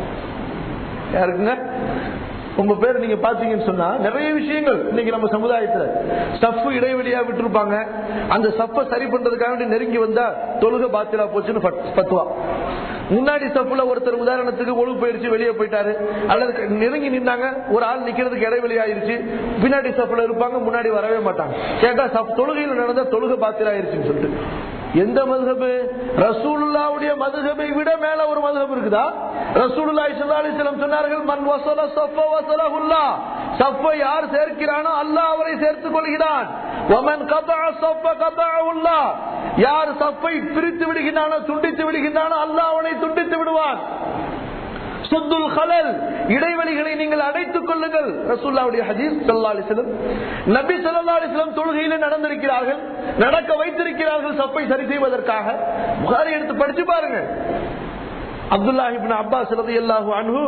S1: யாருக்குங்க உங்க பேர் நீங்க பாத்தீங்கன்னு சொன்னா நிறைய விஷயங்கள் இன்னைக்கு நம்ம சமுதாயத்துல சப்பு இடைவெளியா விட்டுருப்பாங்க அந்த சப்பை சரி பண்றதுக்காக வேண்டி நெருங்கி வந்தா தொழுக பாத்திரா போச்சுன்னு பத்- பத்துவா முன்னாடி சப்புல ஒருத்தர் உதாரணத்துக்கு ஒழுங்கு போயிருச்சு வெளியே போயிட்டாரு அல்லது நெருங்கி நின்னாங்க ஒரு ஆள் நிக்கிறதுக்கு இடைவெளி ஆயிருச்சு பின்னாடி சப்புல இருப்பாங்க முன்னாடி வரவே மாட்டாங்க கேட்டா சப் தொழுகையில் நடந்த தொழுக பாத்திரா ஆயிருச்சுன்னு சொல்லிட்டு எந்த மதுகபு ரசூலுல்லாவுடைய மதுகபை விட மேல ஒரு மதுகப் இருக்குதா ரசூலுல்லாஹி ஸல்லல்லாஹு அலைஹி வஸல்லம் சொன்னார்கள் மன் வஸல ஸஃப வஸலஹுல்லாஹ் ஸஃபை யார் சேர்க்கிறானோ அல்லாஹ் அவரை சேர்த்துக் கொள்கிறான் வமன் கதஅ ஸஃப கதஅஹுல்லாஹ் யார் ஸஃபை பிரித்து விடுகிறானோ துண்டித்து விடுகிறானோ அல்லாஹ் அவனை துண்டித்து விடுவான் சுத்துல் கலல் இடைவெளிகளை நீங்கள் அடைத்துக் கொள்ளுங்கள் ரசூல்லாவுடைய ஹதீஸ் சல்லா அலிஸ்லம் நபி சல்லா அலிஸ்லம் தொழுகையில நடந்திருக்கிறார்கள் நடக்க வைத்திருக்கிறார்கள் சப்பை சரி செய்வதற்காக புகாரி எடுத்து படிச்சு பாருங்க அப்துல்லாஹிபின் அப்பாஸ் ரலியல்லாஹு அன்ஹு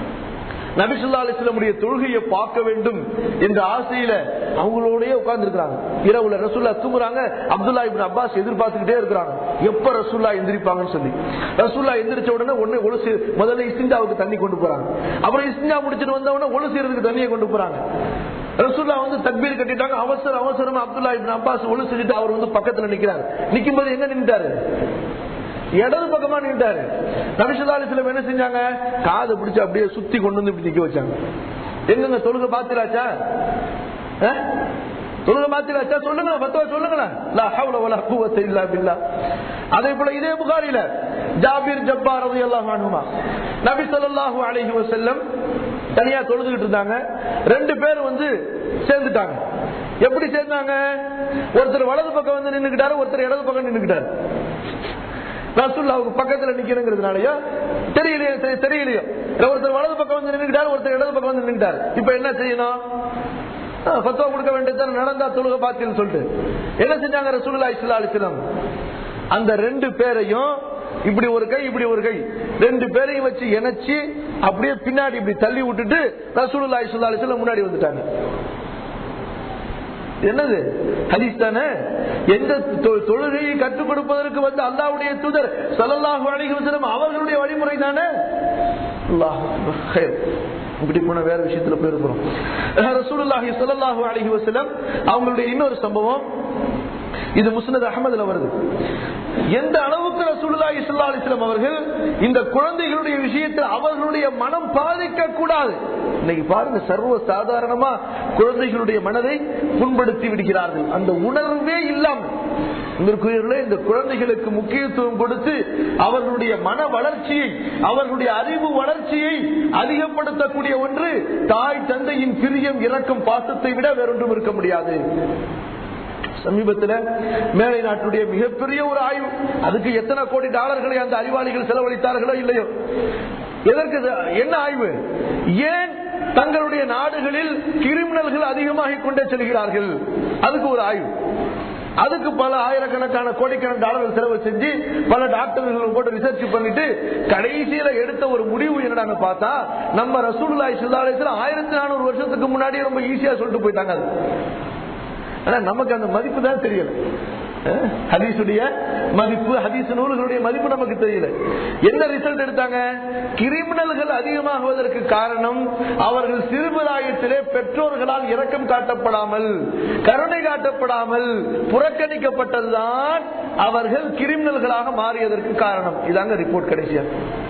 S1: நபி சொல்லா அலிஸ்லமுடைய தொழுகையை பார்க்க வேண்டும் என்ற ஆசையில அவங்களோடய உட்கார்ந்து இருக்கிறாங்க இரவுல ரசூல்லா தூங்குறாங்க அப்துல்லா இபின் அப்பாஸ் எதிர்பார்த்துக்கிட்டே இருக்கிறாங்க எப்ப ரசூல்லா எந்திரிப்பாங்கன்னு சொல்லி ரசூல்லா எந்திரிச்ச உடனே ஒண்ணு ஒழுசு முதல்ல இஸ்திஞ்சாவுக்கு தண்ணி கொண்டு போறாங்க அப்புறம் இஸ்திஞ்சா முடிச்சிட்டு வந்த உடனே ஒழு செய்யறதுக்கு தண்ணியை கொண்டு போறாங்க ரசூல்லா வந்து தக்பீர் கட்டிட்டாங்க அவசர அவசரமா அப்துல்லா இபின் அப்பாஸ் ஒழு செஞ்சுட்டு அவர் வந்து பக்கத்துல நிக்கிறாரு நிக்கும் போது எங்க நின்றுட்டாரு இடது பக்கமா நின்றாரு நபிசுல்லாலிஸ்லம் என்ன செஞ்சாங்க காதை பிடிச்சு அப்படியே சுத்தி கொண்டு வந்து இப்படி நிக்க வச்சாங்க எங்கங்க தொழுக பாத்திராச்சா தொழுக மாத்திராச்சா சொல்லுங்களேன் பத்துவா சொல்லுங்களேன் லா ஹவ்ல வலா குவத்த இல்லா பில்லா அதே போல இதே புகாரில ஜாபீர் ஜப்பார் ரலியல்லாஹு அன்ஹுமா நபி ஸல்லல்லாஹு அலைஹி வஸல்லம் தனியா தொழுதுகிட்டு இருந்தாங்க ரெண்டு பேர் வந்து சேர்ந்துட்டாங்க எப்படி சேர்ந்தாங்க ஒருத்தர் வலது பக்கம் வந்து நின்னுக்கிட்டாரு ஒருத்தர் இடது பக்கம் நின்னுக்கிட்டாரு ரசூல்லாவுக்கு பக்கத்துல நிக்கணுங்கிறதுனாலயோ தெரியலையோ தெ- தெரியலையோ இல்ல ஒருத்தர் வலது பக்கம் வந்து நின்னுக்கிட்டாரு ஒருத்தர் இடது பக்கம் வந்து நின்னுக்கிட்டாரு இப்ப என்ன செய்யணும் ஆ, ஃபத்வா கொடுக்க வேண்டியது நடந்தா தொழுக பாத்தின்னு சொல்லிட்டு என்ன செஞ்சாங்க ரசூலுல்லா இஸ்லா அலிஸ்லாம் அந்த ரெண்டு பேரையும் இப்படி ஒரு கை இப்படி ஒரு கை ரெண்டு பேரையும் வச்சு இணைச்சு அப்படியே பின்னாடி இப்படி தள்ளி விட்டுட்டு ரசூலுல்லா இஸ்லா அலிஸ்லாம் முன்னாடி வந்துட்டாங்க என்னது ஹதீஸ் தானே எந்த தொ- தொழுகையை கற்றுக் கொடுப்பதற்கு வந்து அல்லாவுடைய தூதர் ஸல்லல்லாஹு அலைஹி வஸல்லம் அவர்களுடைய வழிமுறை தானே அல்லாஹ் அக்பர். ஹைர். இப்படி போன வேற விஷயத்துல போயிருக்கிறோம் ரசூலுல்லாஹி ஸல்லல்லாஹு அலைஹி வஸல்லம் அவங்களுடைய இன்னொரு சம்பவம் இது முஸ்னத் அகமதுல வருது எந்த அளவுக்கு ரசூலுல்லாஹி ஸல்லல்லாஹு அலைஹி வஸல்லம் அவர்கள் இந்த குழந்தைகளுடைய விஷயத்தில் அவர்களுடைய மனம் பாதிக்க கூடாது இன்னைக்கு பாருங்க சர்வ சாதாரணமா குழந்தைகளுடைய மனதை புண்படுத்தி விடுகிறார்கள் அந்த உணர்வே இல்லாமல் இதற்குரியவர்களே, இந்த குழந்தைகளுக்கு முக்கியத்துவம் கொடுத்து அவர்களுடைய மன வளர்ச்சியை அவர்களுடைய அறிவு வளர்ச்சியை அதிகப்படுத்தக்கூடிய ஒன்று தாய் தந்தையின் பிரியம் இறக்கும் பாசத்தை விட வேறொன்றும் இருக்க முடியாது சமீபத்தில் மேலை நாட்டுடைய மிகப்பெரிய ஒரு ஆய்வு அதுக்கு எத்தனை கோடி டாலர்களை அந்த அறிவாளிகள் செலவழித்தார்களோ இல்லையோ எதற்கு இது? என்ன ஆய்வு ஏன் தங்களுடைய நாடுகளில் கிரிமினல்கள் அதிகமாகிக் கொண்டே செல்கிறார்கள் அதுக்கு ஒரு ஆய்வு அதுக்கு பல ஆயிரக்கணக்கான கோடிக்கணக்கான டாலர்கள் செலவு செஞ்சு பல டாக்டர்கள் போட்டு ரிசர்ச் பண்ணிட்டு கடைசியில எடுத்த ஒரு முடிவு என்னடான்னு பார்த்தா நம்ம ரசூலுல்லாஹி ஸல்லல்லாஹு அலைஹி வஸல்லம் ஆயிரத்தி நானூறு வருஷத்துக்கு முன்னாடியே ரொம்ப ஈஸியா சொல்லிட்டு போயிட்டாங்க அது ஆனா நமக்கு அந்த மதிப்பு தான் தெரியல அஹ், ஹதீஸுடைய மதிப்பு ஹதீஸ் நூல்களுடைய மதிப்பு நமக்கு தெரியல என்ன ரிசல்ட் எடுத்தாங்க கிரிமினல்கள் அதிகமாகுவதற்கு காரணம் அவர்கள் சிறுபிராயத்திலே பெற்றோர்களால் இரக்கம் காட்டப்படாமல் கருணை காட்டப்படாமல் புறக்கணிக்கப்பட்டதுதான் அவர்கள் கிரிமினல்களாக மாறியதற்கு காரணம் இதாங்க ரிப்போர்ட் கடைசியா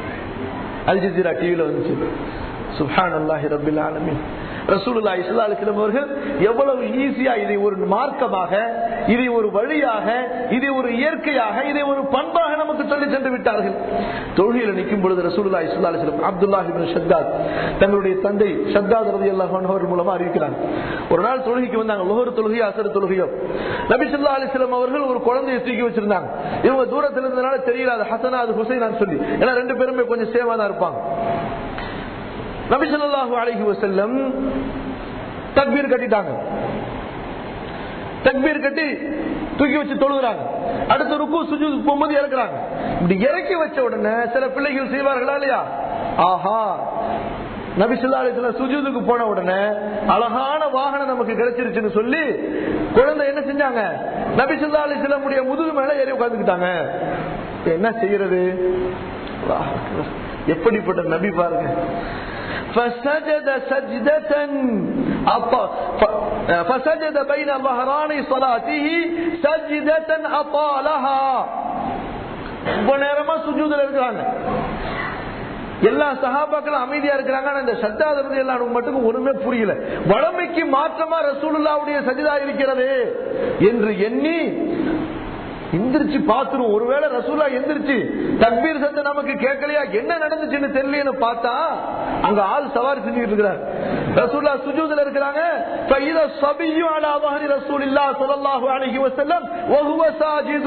S1: அல் ஜசீரா டிவில வந்துச்சு சுப்ஹான் அல்லாஹி ரபில் ஆலமின் ரசூலுல்லா இஸ்லா அலிஸ்லாம் அவர்கள் எவ்வளவு ஈஸியா இதை ஒரு மார்க்கமாக இதை ஒரு வழியாக இதை ஒரு இயற்கையாக இதை ஒரு பண்பாக நமக்கு சொல்லி சென்று விட்டார்கள் தொழுகையில் நிற்கும் பொழுது ரசூலுல்லா இஸ்லா அலிஸ்லாம் அப்துல்லாஹி இப்னு ஷத்தாத் தங்களுடைய தந்தை ஷத்தாத் ரதி அல்லாஹ் மூலமா அறிவிக்கிறாங்க ஒரு நாள் தொழுகைக்கு வந்தாங்க லோகர் தொழுகையோ அசர் தொழுகையோ நபி சொல்லா அலிஸ்லாம் அவர்கள் ஒரு குழந்தையை தூக்கி வச்சிருந்தாங்க இவங்க தூரத்தில் இருந்தனால தெரியல அது ஹசனா அது ஹுசைனான்னு சொல்லி ஏன்னா ரெண்டு பேருமே கொஞ்சம் சேமா தான் இருப்பாங்க நபி ஸல்லல்லாஹு அலைஹி வஸல்லம் தக்பீர் கட்டிட்டாங்க தக்பீர் கட்டி தூக்கி வச்சு தொழுகிறாங்க அடுத்த ருக்கு சுஜூது போகும்போது இறக்குறாங்க இப்படி இறக்கி வச்ச உடனே சில பிள்ளைகள் செய்வார்களா இல்லையா ஆஹா நபி ஸல்லல்லாஹு அலைஹி வஸல்லம் சுஜூதுக்கு போன உடனே அழகான வாகனம் நமக்கு கிடைச்சிருச்சுன்னு சொல்லி குழந்தை என்ன செஞ்சாங்க நபி ஸல்லல்லாஹு அலைஹி வஸல்லம் உடைய முதுகு மேல ஏறி உட்கார்ந்துக்கிட்டாங்க என்ன செய்யறது அல்லாஹ் அக்பர். எப்படிப்பட்ட நபி பாருங்க فسجد سجدة أط- ف- فسجد بين ظهران صلاته سجدة أطالها ரொம்ப நேரமா சுஜூதுல இருக்கிறாங்க எல்லா சகாபாக்களும் அமைதியா இருக்கிறாங்க ஆனா இந்த சத்தாதிபதி எல்லாம் மட்டும் ஒண்ணுமே புரியல வளமைக்கு மாற்றமா ரசூலுல்லாவுடைய சஜிதா இருக்கிறது என்று எண்ணி எந்திரிச்சு பாத்துரும் ஒருவேளை ரசூலா எந்திரிச்சு தக்பீர் சத்தம் நமக்கு கேட்கலையா என்ன நடந்துச்சுன்னு தெரியலன்னு பார்த்தா அங்க ஆள் சவாரி செஞ்சுட்டு இருக்கிறார் ரசூல்லா சுஜூதுல இருக்கிறாங்க فَإِذَا الصَّبِيُّ عَلَى ظَهْرِ رَسُولِ اللَّهِ صَلَّى اللَّهُ عَلَيْهِ وسلم وَهُوَ سَاجِدٌ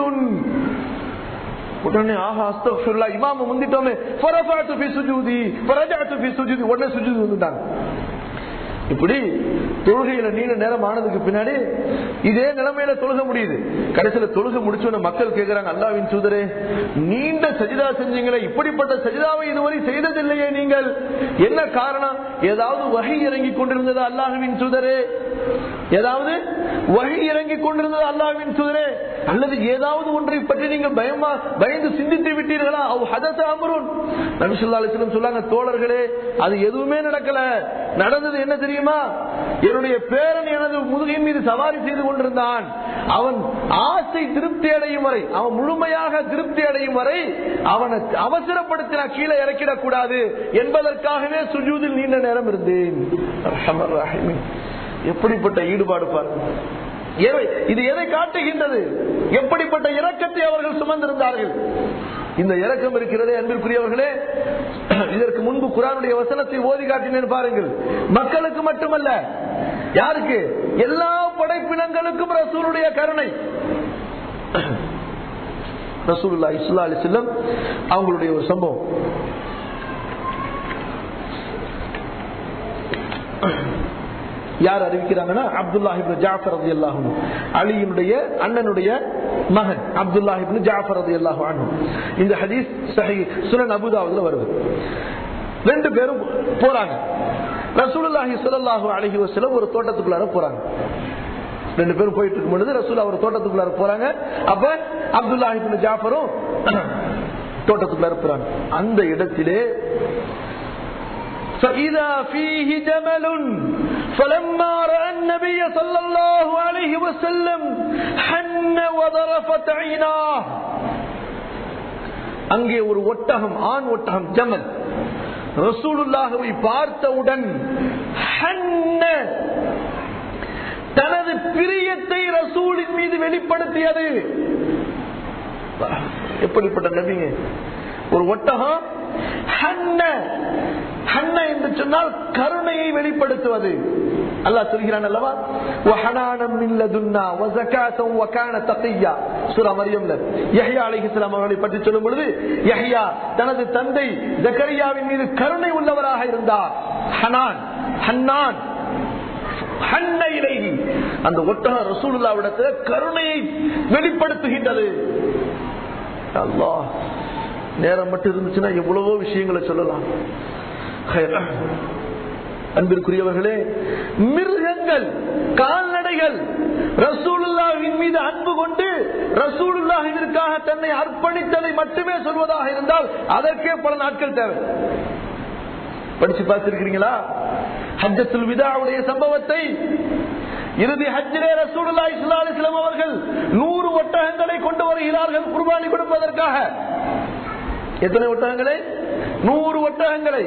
S1: உடனே ஆஹா அஸ்தக்ஃபிருல்லாஹ் இமாம் முந்திட்டோமே ஃபரஃபஅது ஃபி சுஜூதி ஃபரஜஅது ஃபி சுஜூதி உடனே சுஜூது வந்துட்டாங்க இப்படி தொழுகையில நீண்ட நேரம் ஆனதுக்கு பின்னாடி இதே நிலைமையில தொழுக முடியுது கடைசியில தொழுக முடிச்சோன்னு மக்கள் கேக்குறாங்க அல்லாவின் தூதரே நீண்ட சஜிதா செஞ்சீங்களே இப்படிப்பட்ட சஜிதாவை இதுவரை செய்ததில்லையே நீங்கள் என்ன காரணம் ஏதாவது வகை இறங்கி கொண்டிருந்தது அல்லாஹுவின் தூதரே ஏதாவது வகை இறங்கி கொண்டிருந்தது அல்லாஹ்வின் தூதரே அல்லது ஏதாவது ஒன்றை பற்றி நீங்கள் பயமா பயந்து சிந்தித்து விட்டீர்களா அவ் ஹதச அமருன் நபி ஸல்லல்லாஹு அலைஹி வஸல்லம் சொன்னாங்க தோழர்களே அது எதுவுமே நடக்கல நடந்தது என்ன தெரியுமா என்னுடைய பேரன் எனது முதுகின் மீது சவாரி செய்து கொண்டிருந்தான் அவன் ஆசை திருப்தி அடையும் வரை அவன் முழுமையாக திருப்தி அடையும் வரை அவனை அவசரப்படுத்தி நான் கீழே இறக்கிடக் கூடாது என்பதற்காகவே சுஜூதில் நீண்ட நேரம் இருந்தேன் அர்ஹமர் ரஹீமீன். எப்படிப்பட்ட ஈடுபாடு பாருங்க எவை- இது எதை காட்டுகின்றது எப்படிப்பட்ட இரக்கத்தை அவர்கள் சுமந்திருந்தார்கள் இந்த இரக்கம் இருக்கிறதே அன்பிற்குரியவர்களே இதற்கு முன்பு குரானுடைய வசனத்தை ஓதி காட்டினேன் பாருங்கள் மக்களுக்கு மட்டுமல்ல யாருக்கு எல்லா படைப்பினங்களுக்கும் ரசூலுடைய கருணை ரசூலுல்லா இஸ்லா அலி செல்லம் அவங்களுடைய ஒரு சம்பவம் யார் அறிவிக்கிறாங்கன்னா அப்துல்லாஹிப் ஜாஃபர் ரதி அல்லாஹும் அலியினுடைய அண்ணனுடைய மகன் அப்துல்லாஹிப் ஜாஃபர் ரதி அல்லாஹு அன்ஹு இந்த ஹதீஸ் சஹி சுனன் அபுதாவுல வருது ரெண்டு பேரும் போறாங்க ரசூலுல்லாஹி ஸல்லல்லாஹு அலைஹி வஸல்லம் ஒரு தோட்டத்துக்குள்ளார போறாங்க ரெண்டு பேரும் போயிட்டு இருக்கும் பொழுது ரசூல் அவர் தோட்டத்துக்குள்ளார போறாங்க அப்ப அப்துல்லாஹிப் ஜாஃபரும் தோட்டத்துக்குள்ளார போறாங்க அந்த இடத்திலே فإذا فيه جمل فلما رأى النبي صلى الله عليه وسلم حن وضرفت عيناه அங்கே ஒரு ஒட்டகம் ஆண் ஒட்டகம் ஜமல் ரசூலுல்லாஹவை பார்த்தவுடன் ஹன்ன தனது பிரியத்தை ரசூலின் மீது வெளிப்படுத்தியது எப்படிப்பட்ட நபிங்க ஒரு ஒட்டகம் ஹன்ன ஹன்ன என்று சொன்னால் கருணையை வெளிப்படுத்துவது அல்லாஹ் சொல்கிறான் அல்லவா وَحَنَانًا مِنْ لَدُنَّا وَزَكَاةً وَكَانَ تَقِيًّا சூரா மரியம்ல யஹ்யா அலைஹிஸ்ஸலாம் அவர்களை பற்றி சொல்லும் பொழுது யஹ்யா தனது தந்தை ஜக்கரியாவின் மீது கருணை உள்ளவராக இருந்தார் ஹனான் ஹன்னான் ஹன்ன இலைஹி அந்த ஒட்டக ரசூலுல்லாவிடத்தில் கருணையை வெளிப்படுத்துகின்றது அல்லாஹ் நேரம் மட்டும் இருந்துச்சுன்னா எவ்வளவோ விஷயங்களை சொல்லலாம் ஹைர். அன்பிற்குரியவர்களே மிருகங்கள் கால்நடைகள் ரசூலுல்லாஹின் மீது அன்பு கொண்டு ரசூலுல்லாஹிற்காக தன்னை அர்ப்பணித்ததை மட்டுமே சொல்வதாக இருந்தால் அதற்கே பல நாட்கள் தேவை படிச்சு பார்த்திருக்கிறீங்களா ஹஜ்ஜத்துல் விதாவுடைய சம்பவத்தை இறுதி ஹஜ்ஜிலே ரசூலுல்லா இஸ்லா அலிஸ்லாம் அவர்கள் நூறு ஒட்டகங்களை கொண்டு வருகிறார்கள் குர்பானி கொடுப்பதற்காக எத்தனை ஒட்டகங்களை நூறு ஒட்டகங்களை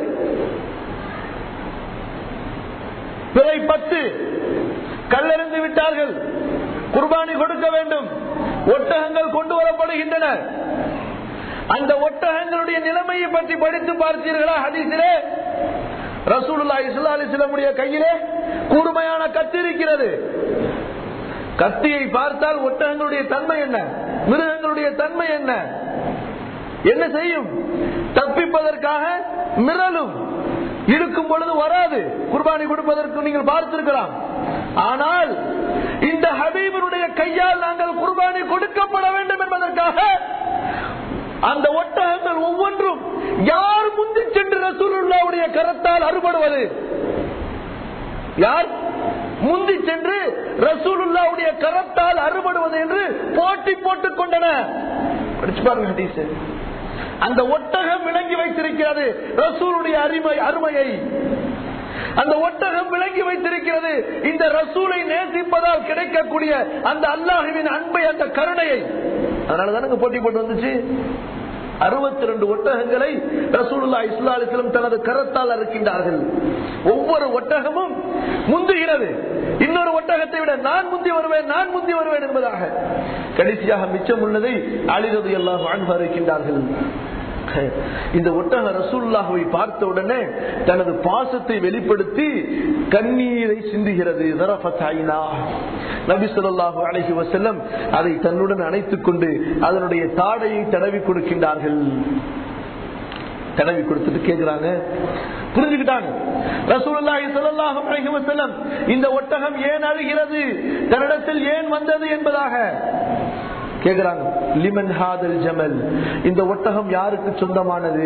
S1: பிறை பத்து கல்லெறிந்து விட்டார்கள் குர்பானி கொடுக்க வேண்டும் ஒட்டகங்கள் கொண்டு வரப்படுகின்றன அந்த ஒட்டகங்களுடைய நிலைமையை பற்றி படித்து பார்த்தீர்களா ஹதீஸிலே ரசூலுல்லா இஸ்லா அலிஸ்லமுடைய கையிலே கூர்மையான கத்தி இருக்கிறது கத்தியை பார்த்தால் ஒட்டகங்களுடைய தன்மை என்ன மிருகங்களுடைய தன்மை என்ன என்ன செய்யும் தப்பிப்பதற்காக மிரலும் இருக்கும் பொழுது வராது குர்பானி கொடுப்பதற்கு நீங்கள் பார்த்திருக்கலாம் ஆனால் இந்த ஹபீபனுடைய கையால் நாங்கள் குர்பானி கொடுக்கப்பட வேண்டும் என்பதற்காக அந்த ஒட்டகங்கள் ஒவ்வொன்றும் யார் முந்தி சென்று ரசூலுல்லாவுடைய கரத்தால் அறுபடுவது யார் முந்தி சென்று ரசூலுல்லாவுடைய கரத்தால் அறுபடுவது என்று போட்டி போட்டுக் கொண்டன படிச்சு பாருங்க ஹதீஸ் அந்த ஒட்டகம் விளங்கி வைத்திருக்கிறது ரசூலுடைய அருமை அருமையை அந்த ஒட்டகம் விளங்கி வைத்திருக்கிறது இந்த ரசூலை நேசிப்பதால் கிடைக்கக்கூடிய அந்த அல்லாஹுவின் அன்பை அந்த கருணையை அதனாலதானங்க போட்டி போட்டு வந்துச்சு அறுபத்தி ரெண்டு ஒட்டகங்களை ரசூலுல்லா இஸ்லா அலிஸ்லம் தனது கரத்தால் அறுக்கின்றார்கள் ஒவ்வொரு ஒட்டகமும் முந்துகிறது இன்னொரு ஒட்டகத்தை விட நான் முந்தி வருவேன் நான் முந்தி வருவேன் என்பதாக கடைசியாக மிச்சம் உள்ளதை அழிறது எல்லாம் வாழ்வு அறுக்கின்றார்கள் இந்த ஒட்டக ரசூல்லாவை பார்த்த உடனே தனது பாசத்தை வெளிப்படுத்தி கண்ணீரை சிந்துகிறது நபி சொல்லாஹு அழகி வசல்லம் அதை தன்னுடன் அணைத்துக் கொண்டு அதனுடைய தாடையை தடவி கொடுக்கின்றார்கள் தடவி கொடுத்துட்டு கேட்கிறாங்க புரிஞ்சுக்கிட்டாங்க ரசூலுல்லாஹி ஸல்லல்லாஹு அலைஹி வஸல்லம் இந்த ஒட்டகம் ஏன் அழுகிறது தன்னிடத்தில் ஏன் வந்தது என்பதாக கேக்குறாங்க லிமன் ஹாதல் ஜமல் இந்த ஒட்டகம் யாருக்கு சொந்தமானது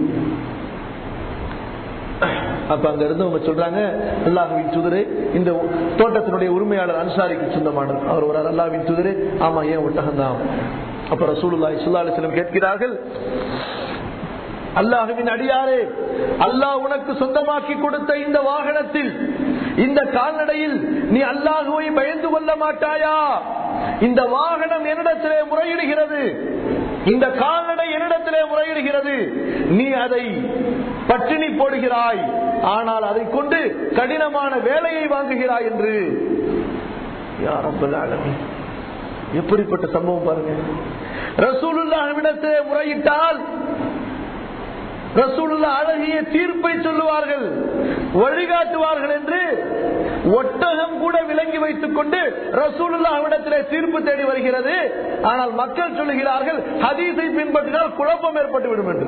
S1: அப்ப அங்க இருந்தவங்க சொல்றாங்க அல்லாஹுவின் தூதரே இந்த தோட்டத்தினுடைய உரிமையாளர் அன்சாரிக்கு சொந்தமானது அவர் ஒரு அல்லாவின் தூதரே ஆமா ஏன் ஒட்டகம் தான் அப்ப ரசூலுல்லாஹி ஸல்லல்லாஹு அலைஹி வஸல்லம் கேட்கிறார்கள் அல்லாஹுவின் அடியாரே அல்லாஹ் உனக்கு சொந்தமாக்கி கொடுத்த இந்த வாகனத்தில் இந்த கால்நடையில் நீ அல்லாஹுவை பயந்து கொள்ள மாட்டாயா இந்த வாகனம் என்னிடத்திலே முறையிடுகிறது இந்த கால்நடை என்னிடத்திலே முறையிடுகிறது நீ அதை பட்டினி போடுகிறாய் ஆனால் அதை கொண்டு கடினமான வேலையை வாங்குகிறாய் என்று யா ரப்பல் ஆலமீன் எப்படிப்பட்ட சம்பவம் பாருங்க ரசூலுல்லாஹ்விடத்திலே முறையிட்டால் ரசூலுல்லா அழகிய தீர்ப்பை சொல்லுவார்கள் வழிகாட்டுவார்கள் என்று ஒட்டகம் கூட விளங்கி வைத்துக் கொண்டு ரசூலுல்லாவிடத்திலே தீர்ப்பு தேடி வருகிறது ஆனால் மக்கள் சொல்லுகிறார்கள் ஹதீஸை பின்பற்றினால் குழப்பம் ஏற்பட்டுவிடும் என்று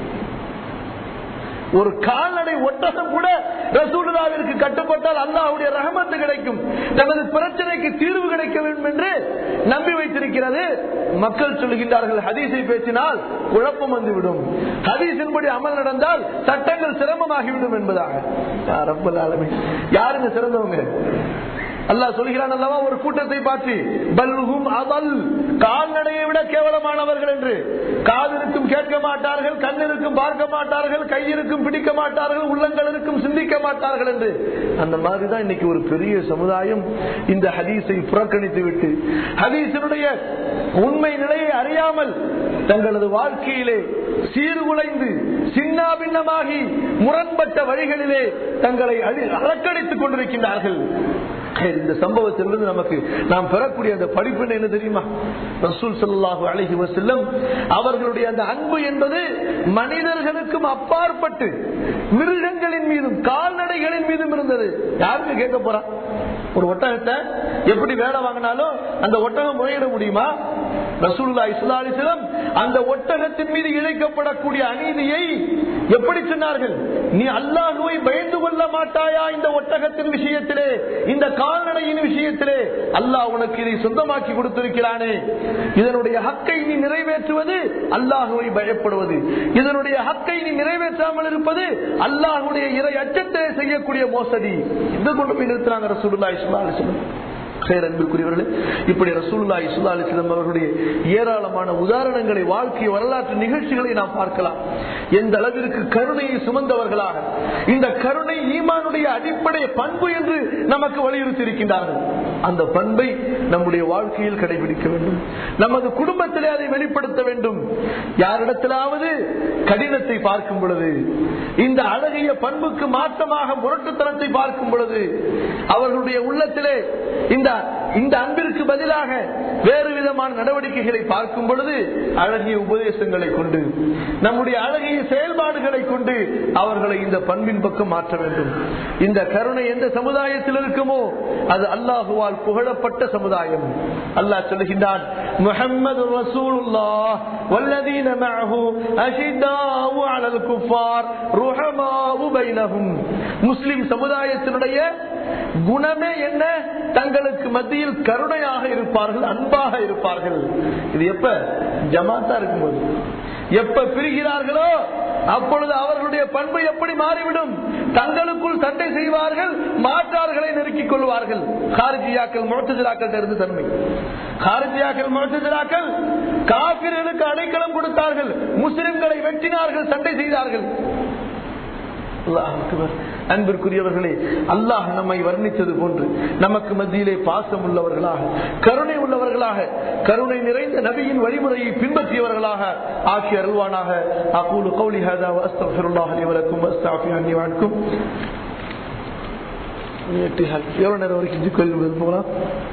S1: ஒரு கால்நடை ஒட்டகம் கூட ரசூலுல்லாவிற்கு கட்டுப்பட்டால் அல்லாஹ்வுடைய ரஹமத்து கிடைக்கும் தனது பிரச்சனைக்கு தீர்வு கிடைக்க வேண்டும் என்று நம்பி வைத்திருக்கிறது மக்கள் சொல்லுகின்றார்கள் ஹதீஸை பேசினால் குழப்பம் வந்துவிடும் ஹதீஸின்படி அமல் நடந்தால் சட்டங்கள் சிரமமாகிவிடும் என்பதாக யா ரப்பல் ஆலமீன். யாருங்க சிறந்தவங்க அல்லாஹ் சொல்கிறான் அல்லவா ஒரு கூட்டத்தை பார்த்து பல்கும் அவல் கால்நடையை விட கேவலமானவர்கள் என்று காதிருக்கும் கேட்க மாட்டார்கள் கண்ணிருக்கும் பார்க்க மாட்டார்கள் கையிருக்கும் பிடிக்க மாட்டார்கள் உள்ளங்களிருக்கும் சிந்திக்க மாட்டார்கள் என்று அந்த மாதிரி தான் இன்னைக்கு ஒரு பெரிய சமுதாயம் இந்த ஹதீஸை புறக்கணித்து விட்டு ஹதீஸினுடைய உண்மை நிலையை அறியாமல் தங்களது வாழ்க்கையிலே சீர்குலைந்து சின்னா பின்னமாகி முரண்பட்ட வழிகளிலே தங்களை அழி- அலக்கடித்துக் கொண்டிருக்கின்றார்கள் இந்த சம்பவத்திலிருந்து நமக்கு நாம் பெறக்கூடிய அந்த படிப்பு என்ன தெரியுமா ரசூல் ஸல்லல்லாஹு அலைஹி வஸல்லம் அவர்களுடைய அந்த அன்பு என்பது மனிதர்களுக்கும் அப்பாற்பட்டு மிருகங்களின் மீதும் கால்நடைகளின் மீதும் இருந்தது யாருக்கு கேட்க போறான் ஒரு ஒட்டகத்தை எப்படி வேலை வாங்கினாலும் அந்த ஒட்டகம் முறையிட முடியுமா ரசூல்லா இஸ்லாலிசிலம் அந்த ஒட்டகத்தின் மீது இழைக்கப்படக்கூடிய அநீதியை எப்படி சொன்னார்கள் நீ அல்லாஹுவை பயந்து கொள்ள மாட்டாயா இந்த ஒட்டகத்தின் விஷயத்திலே இந்த கால்நடையின் விஷயத்திலே அல்லாஹ் உனக்கு இதை சொந்தமாக்கி கொடுத்திருக்கிறானே இதனுடைய ஹக்கை நீ நிறைவேற்றுவது அல்லாஹுவை பயப்படுவது இதனுடைய ஹக்கை நீ நிறைவேற்றாமல் இருப்பது அல்லாஹுடைய இறை அச்சத்தை செய்யக்கூடிய மோசடி இந்த கொண்டு போய் நிறுத்துறாங்க ரசூலுல்லா இஸ்லாலிசிலம் சேர் அன்பிற்குரியவர்களே இப்படி ரசூலுல்லா இஸ்லா அலிஸ்லாம் அவர்களுடைய ஏராளமான உதாரணங்களை வாழ்க்கை வரலாற்று நிகழ்ச்சிகளை நாம் பார்க்கலாம் எந்த அளவிற்கு கருணையை சுமந்தவர்களாக இந்த கருணை ஈமானுடைய அடிப்படை பண்பு என்று நமக்கு வலியுறுத்தி இருக்கின்றார்கள் அந்த பண்பை நம்முடைய வாழ்க்கையில் கடைபிடிக்க வேண்டும் நமது குடும்பத்திலே அதை வெளிப்படுத்த வேண்டும் யாரிடத்திலாவது கடினத்தை பார்க்கும் பொழுது இந்த அழகிய பண்புக்கு மாற்றமாக முரட்டுத்தனத்தை பார்க்கும் பொழுது அவர்களுடைய உள்ளத்திலே இந்த இந்த அன்பிற்கு பதிலாக வேறு விதமான நடவடிக்கைகளை பார்க்கும் பொழுது அழகிய உபதேசங்களை கொண்டு நம்முடைய அழகிய செயல்பாடுகளை கொண்டு அவர்களை இந்த பண்பின் பக்கம் மாற்ற வேண்டும் இந்த கருணை எந்த சமுதாயத்தில் இருக்குமோ அது அல்லாஹுவால் புகழப்பட்ட சமுதாயம் அல்லாஹ் சொல்லுகின்றான் முஹம்மது ரசூலுல்லாஹ் والذين معه أشداء على الكفار رحماء بينهم முஸ்லிம் சமுதாயத்தினுடைய குணமே என்ன தங்களுக்கு மத்தியில் கருணையாக இருப்பார்கள் அன்பாக இருப்பார்கள் இது எப்ப ஜமாத்தா இருக்கும்போது எப்ப பிரிகிறார்களோ அப்பொழுது அவர்களுடைய பண்பு எப்படி மாறிவிடும் தங்களுக்குள் சண்டை செய்வார்கள் மாற்றார்களை நெருக்கிக் கொள்வார்கள் காரிஜியாக்கள் முழத்துஜராக்கள் இருந்து தன்மை காரிஜியாக்கள் முழத்துஜராக்கள் காபிர்களுக்கு அடைக்கலம் கொடுத்தார்கள் முஸ்லிம்களை வெட்டினார்கள் சண்டை செய்தார்கள் அல்லாஹ் அக்பர். அன்பிற்குரியவர்களே அல்லாஹ் நம்மை வர்ணித்தது போன்று நமக்கு மத்தியிலே பாசம் உள்ளவர்களாக கருணை உள்ளவர்களாக கருணை நிறைந்த நபியின் வழிமுறையை பின்பற்றியவர்களாக ஆக்கி அருள்வானாக அகூலு கௌலி ஹதா வஸ்தக்ஃபிருல்லாஹ் லி வலக்கும் வஸ்தஃபி அன்னி வஅன்கும் எவ்வளவு நேரம் வரைக்கும் ஜிக்கல் போகலாம்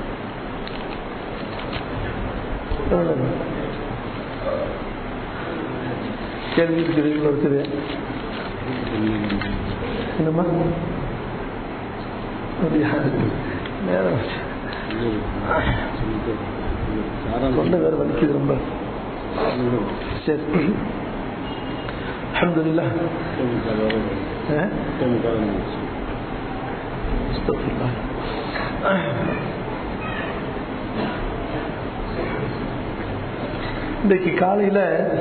S1: எவ்வளவு நேரம்? கேள்வி இருக்குது இவ்வளவு இருக்குது என்னம்மா அப்படியா? நேரம் ஆச்சு. தொண்டை வேற வலிக்குது ரொம்ப சரி அல்ஹம்துலில்லாஹ் ஆ? அஸ்தக்ஃபிருல்லாஹ். இன்றைக்கு காலையில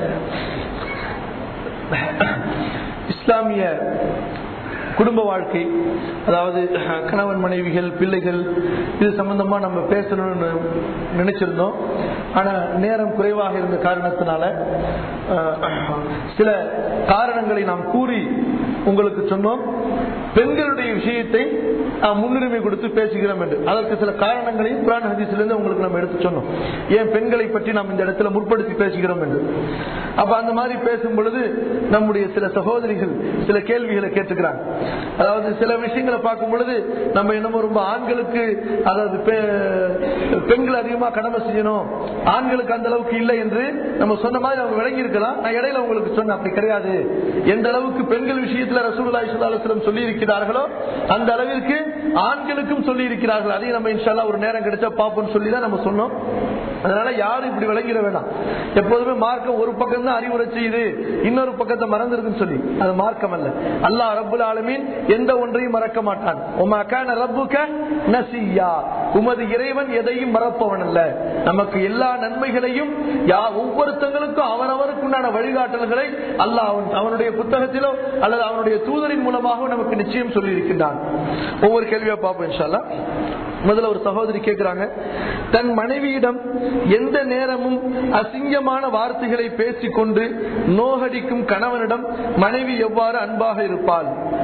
S1: இஸ்லாமிய குடும்ப வாழ்க்கை அதாவது கணவன் மனைவிகள் பிள்ளைகள் இது சம்பந்தமா நம்ம பேசணும்னு நினைச்சிருந்தோம் ஆனா நேரம் குறைவாக இருந்த காரணத்தினால அஹ், சில காரணங்களை நாம் கூறி உங்களுக்கு சொன்னோம் பெண்களுடைய விஷயத்தை நாம் முன்னுரிமை கொடுத்து பேசுகிறோம் என்று அதற்கு சில காரணங்களையும் குரான் ஹதீஸிலிருந்து உங்களுக்கு நம்ம எடுத்து சொன்னோம் ஏன் பெண்களை பற்றி நாம் இந்த இடத்துல முற்படுத்தி பேசுகிறோம் என்று அப்ப அந்த மாதிரி பேசும் பொழுது நம்முடைய சில சகோதரிகள் சில கேள்விகளை கேட்டுக்கிறாங்க அதாவது சில விஷயங்களை பார்க்கும் பொழுது நம்ம என்னமோ ரொம்ப ஆண்களுக்கு அதாவது பே- பெண்கள் அதிகமா கடமை செய்யணும் ஆண்களுக்கு அந்த அளவுக்கு இல்லை என்று நம்ம சொன்ன மாதிரி அவங்க விளங்கி இருக்கலாம் நான் இடையில உங்களுக்கு சொன்னேன் அப்படி கிடையாது எந்த அளவுக்கு பெண்கள் விஷயத்துல ரசூலுல்லாஹி ஸல்லல்லாஹு அலைஹி வஸல்லம் சொல்லி இருக்கிறார்களோ அந்த அளவிற்கு ஆண்களுக்கும் சொல்லி இருக்கிறார்கள் அதையும் நம்ம இன்ஷால்லா ஒரு நேரம் கிடைச்சா பார்ப்போம்னு சொல்லி தான் நம்ம சொன்னோம் அதனால யாரும் இப்படி விளங்கிட வேண்டாம் எப்போதுமே மார்க்கம் ஒரு பக்கம் தான் அறிவுரை செய்யுது இன்னொரு பக்கத்தை மறந்துருக்குன்னு சொல்லி அது மார்க்கம் அல்ல அல்லாஹ் ரப்புல் ஆலமீன் எந்த ஒன்றையும் மறக்க மாட்டான் உமா கான ரப்புக நசியா உமது இறைவன் எதையும் மறப்பவன் அல்ல நமக்கு எல்லா நன்மைகளையும் யா ஒவ்வொருத்தங்களுக்கும் அவனவருக்குண்டான வழிகாட்டல்களை அல்லாஹ் அவன் அவனுடைய புத்தகத்திலோ அல்லது அவனுடைய தூதரின் மூலமாக நமக்கு நிச்சயம் சொல்லி இருக்கின்றான் ஒவ்வொரு கேள்வியா பார்ப்போம் இன்ஷால்லா முதல்ல ஒரு சகோதரி கேட்கிறாங்க தன் மனைவியிடம் எந்த நேரமும் அசிங்கமான வார்த்தைகளை பேசிக்கொண்டு நோகடிக்கும் கணவனிடம் மனைவி எவ்வாறு அன்பாக இருப்பாள்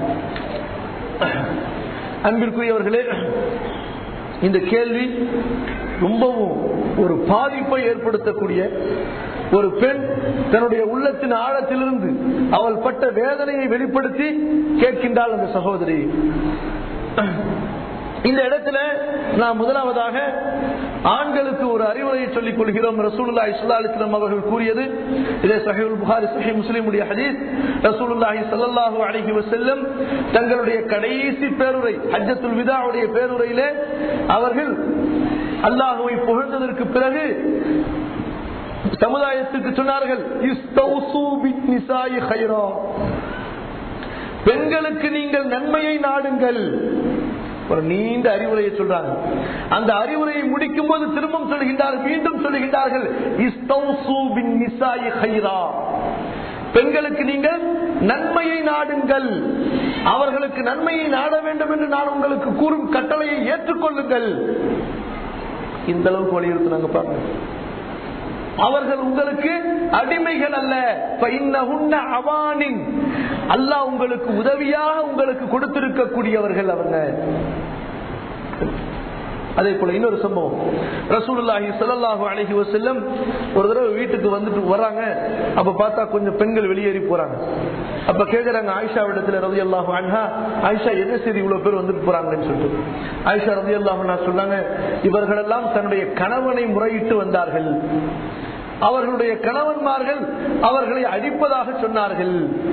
S1: அன்பிற்குரியவர்களே இந்த கேள்வி ரொம்பவும் ஒரு பாதிப்பை ஏற்படுத்தக்கூடிய ஒரு பெண் தன்னுடைய உள்ளத்தின் ஆழத்திலிருந்து அவள் பட்ட வேதனையை வெளிப்படுத்தி கேட்கின்றாள் அந்த சகோதரி இந்த இடத்துல நான் முதலாவதாக ஆண்களுக்கு ஒரு அறிவுரையை சொல்லிக் கொள்கிறோம் ரசூலுல்லா இஸ்லாலிஸ்லாம் அவர்கள் கூறியது இதே சஹீல் புகாரி சஹி முஸ்லிமுடைய ஹதீஸ் ரசூலுல்லாஹி ஸல்லல்லாஹு அலைஹி வஸல்லம் தங்களுடைய கடைசி பேருரை ஹஜ்ஜத்துல் விதாவுடைய பேருரையிலே அவர்கள் அல்லாஹுவை புகழ்ந்ததற்கு பிறகு சமுதாயத்துக்கு சொன்னார்கள் இஸ்தௌசு பின்னிசாயி கைரா பெண்களுக்கு நீங்கள் நன்மையை நாடுங்கள் ஒரு நீண்ட அறிவுரையை சொல்றாங்க அந்த அறிவுரையை முடிக்கும் போது திரும்பவும் சொல்கின்றார்கள் மீண்டும் சொல்லுகின்றார்கள் இஸ்தௌசு பின்னிசாயி கைரா பெண்களுக்கு நீங்கள் நன்மையை நாடுங்கள் அவர்களுக்கு நன்மையை நாட வேண்டும் என்று நான் உங்களுக்கு கூறும் கட்டளையை ஏற்றுக்கொள்ளுங்கள் இந்த அளவுக்கு வலியுறுத்தினாங்க பாருங்க அவர்கள் உங்களுக்கு அடிமைகள் அல்ல அவானின் அல்லாஹ் உங்களுக்கு உதவியாக உங்களுக்கு கொடுத்திருக்கக்கூடியவர்கள் அவங்க அதே போல இன்னொரு சம்பவம் ரசூலுல்லாஹி ஸல்லல்லாஹு அலைஹி வஸல்லம் ஒரு தடவை வீட்டுக்கு வந்துட்டு வராங்க அப்ப பார்த்தா கொஞ்சம் பெண்கள் வெளியேறி போறாங்க அப்ப கேக்குறாங்க ஆயிஷா இடத்துல ரலியல்லாஹு அன்ஹா ஆயிஷா என்ன செய்தி இவ்வளவு பேர் வந்துட்டு போறாங்கன்னு சொல்லிட்டு ஆயிஷா ரலியல்லாஹு அன்ஹா சொன்னாங்க இவர்கள் எல்லாம் தன்னுடைய கணவனை முறையிட்டு வந்தார்கள் அவர்களுடைய கணவன்மார்கள் அவர்களை அடிப்பதாக சொன்னார்கள்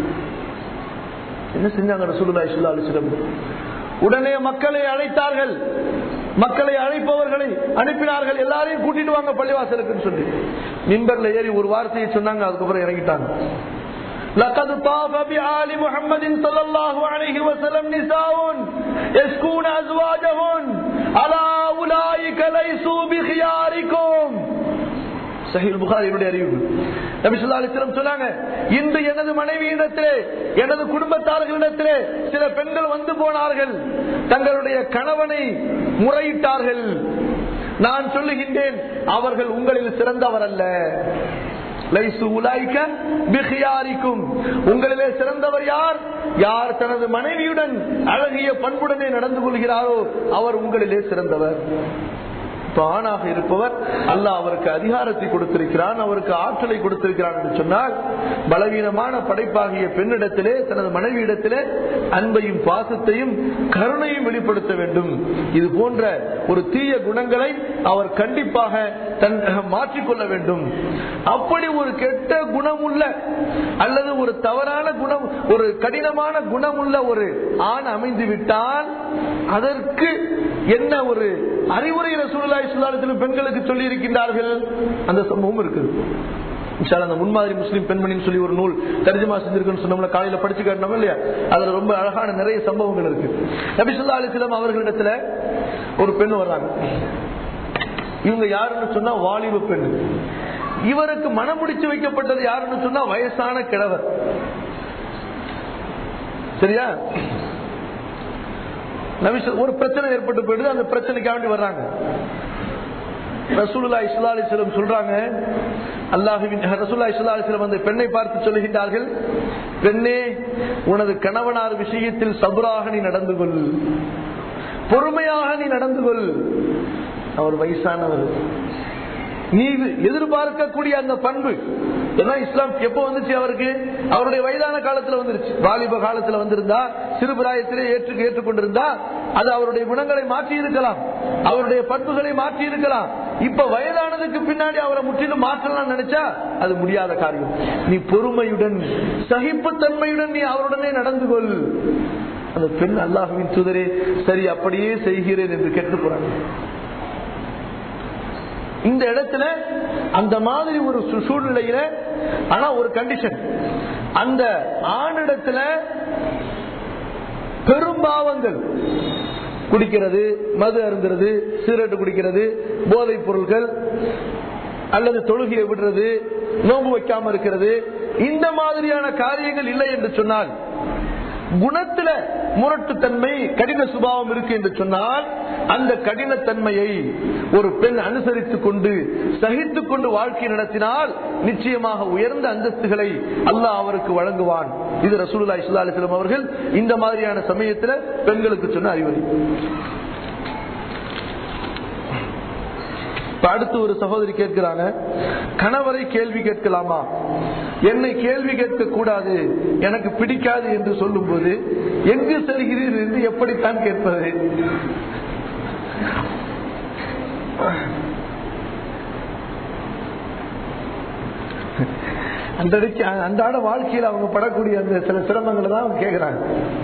S1: என்ன செஞ்சாங்க ரசூலுல்லாஹி ஸல்லல்லாஹு அலைஹி வஸல்லம் உடனே மக்களை அழைத்தார்கள் மக்களை அழைப்பவர்களை அனுப்பினார்கள் எல்லாரையும் கூட்டிட்டு வாங்க பள்ளிவாசலுக்கு சொல்லி மின்பர்ல ஏறி ஒரு வார்த்தையை சொன்னாங்க அதுக்கப்புறம் இறங்கிட்டாங்க لقد طاف بآل محمد صلى الله عليه وسلم نساء يسكون أزواجهن ألا أولئك ليسوا بخياركم சஹீல் புகாரியுடைய அறிவு நபிசுல்லா அலிஸ்லம் சொன்னாங்க இன்று எனது மனைவியிடத்திலே எனது குடும்பத்தார்களிடத்திலே சில பெண்கள் வந்து போனார்கள் தங்களுடைய கணவனை முறையிட்டார்கள் நான் சொல்லுகின்றேன் அவர்கள் உங்களில் சிறந்தவர் அல்ல உங்களிலே சிறந்தவர் யார் யார் தனது மனைவியுடன் அழகிய பண்புடனே நடந்து கொள்கிறாரோ அவர் உங்களிலே சிறந்தவர் ஆணாக இருப்பவர் அல்லாஹ் அவருக்கு அதிகாரத்தை கொடுத்திருக்கிறான் அவருக்கு ஆற்றலை கொடுத்திருக்கிறான் என்று சொன்னால் பலவீனமான படைப்பாகிய பெண்ணிடத்திலே தனது மனைவியிடத்திலே அன்பையும் பாசத்தையும் கருணையும் வெளிப்படுத்த வேண்டும் இது போன்ற ஒரு தீய குணங்களை அவர் கண்டிப்பாக தன் மாற்றிக்கொள்ள வேண்டும் அப்படி ஒரு கெட்ட குணமுள்ள அல்லது ஒரு தவறான குணம் ஒரு கடினமான குணமுள்ள ஒரு ஆண் அமைந்து விட்டால் அதற்கு என்ன ஒரு அறிவுரை ரசூலுல்லாஹி ஸல்லல்லாஹு பெண்களுக்கு சொல்லி இருக்கின்றார்கள் அந்த சம்பவம் இருக்குது அந்த முன்மாதிரி முஸ்லீம் பெண்மணின்னு சொல்லி ஒரு நூல் தர்ஜமா செஞ்சிருக்குன்னு சொன்னோம்ல காலையில படிச்சு காட்டணும் இல்லையா அதுல ரொம்ப அழகான நிறைய சம்பவங்கள் இருக்கு நபிசுல்லா அலிஸ்லாம் அவர்களிடத்துல ஒரு பெண் வர்றாங்க இவங்க யாருன்னு சொன்னா வாலிப பெண் இவருக்கு மனம் முடிச்சு வைக்கப்பட்டது யாருன்னு சொன்னா வயசான கிழவர் சரியா ஒரு பிரச்சனை ஏற்பட்டு போயிடுது அந்த பிரச்சனைக்காண்டி வர்றாங்க ரசூலுல்லா இஸ்லாலிஸ்லம் சொல்றாங்க அல்லாஹுவின் ரசூல்லா இஸ்லாலிஸ்லம் அந்த பெண்ணை பார்த்து சொல்லுகின்றார்கள் பெண்ணே உனது கணவனார் விஷயத்தில் சபுராக நீ நடந்து கொள் பொறுமையாக நீ நடந்து கொள் அவர் வயசானவர் நீ எதிர்பார்க்கக்கூடிய அந்த பண்பு ஏன்னா இஸ்லாம் எப்ப வந்துச்சு அவருக்கு அவருடைய வயதான காலத்துல வந்துருச்சு வாலிப காலத்துல வந்திருந்தா சிறுபிராயத்திலே ஏற்று ஏற்றுக்கொண்டிருந்தா அது அவருடைய குணங்களை மாற்றி இருக்கலாம் அவருடைய பண்புகளை மாற்றி இருக்கலாம் இப்ப வயதானதுக்கு பின்னாடி அவரை முற்றிலும் மாற்றலாம் நினைச்சா அது முடியாத காரியம் நீ பொறுமையுடன் சகிப்புத்தன்மையுடன் நீ அவருடனே நடந்து கொள் அந்த பெண் அல்லாஹுவின் தூதரே சரி அப்படியே செய்கிறேன் என்று கேட்டு போறாங்க இந்த இடத்துல அந்த மாதிரி ஒரு சூ- சூழ்நிலையில ஆனா ஒரு கண்டிஷன் அந்த ஆணிடத்துல பெரும்பாவங்கள் குடிக்கிறது மது அருந்துறது சிகரெட் குடிக்கிறது போதைப் பொருட்கள் அல்லது தொழுகையை விடுறது நோம்பு வைக்காம இருக்கிறது இந்த மாதிரியான காரியங்கள் இல்லை என்று சொன்னால் குணத்துல முரட்டுத்தன்மை கடின சுபாவம் இருக்கு என்று சொன்னால் அந்த கடினத்தன்மையை ஒரு பெண் அனுசரித்துக் கொண்டு சகித்துக் கொண்டு வாழ்க்கை நடத்தினால் நிச்சயமாக உயர்ந்த அந்தஸ்துகளை அல்லாஹ் அவருக்கு வழங்குவான் இது ரசூலுல்லாஹி ஸல்லல்லாஹு அலைஹி வஸல்லம் அவர்கள் இந்த மாதிரியான சமயத்துல பெண்களுக்கு சொன்ன அறிவுரை இப்ப அடுத்து ஒரு சகோதரி கேட்கிறாங்க கணவரை கேள்வி கேட்கலாமா என்னை கேள்வி கேட்க கூடாது எனக்கு பிடிக்காது என்று சொல்லும் போது எங்கு செல்கிறீர் என்று எப்படித்தான் கேட்பது அன்றடிக்கு அன்றாட வாழ்க்கையில் அவங்க படக்கூடிய அந்த சில சிரமங்களை தான் அவங்க கேட்கிறாங்க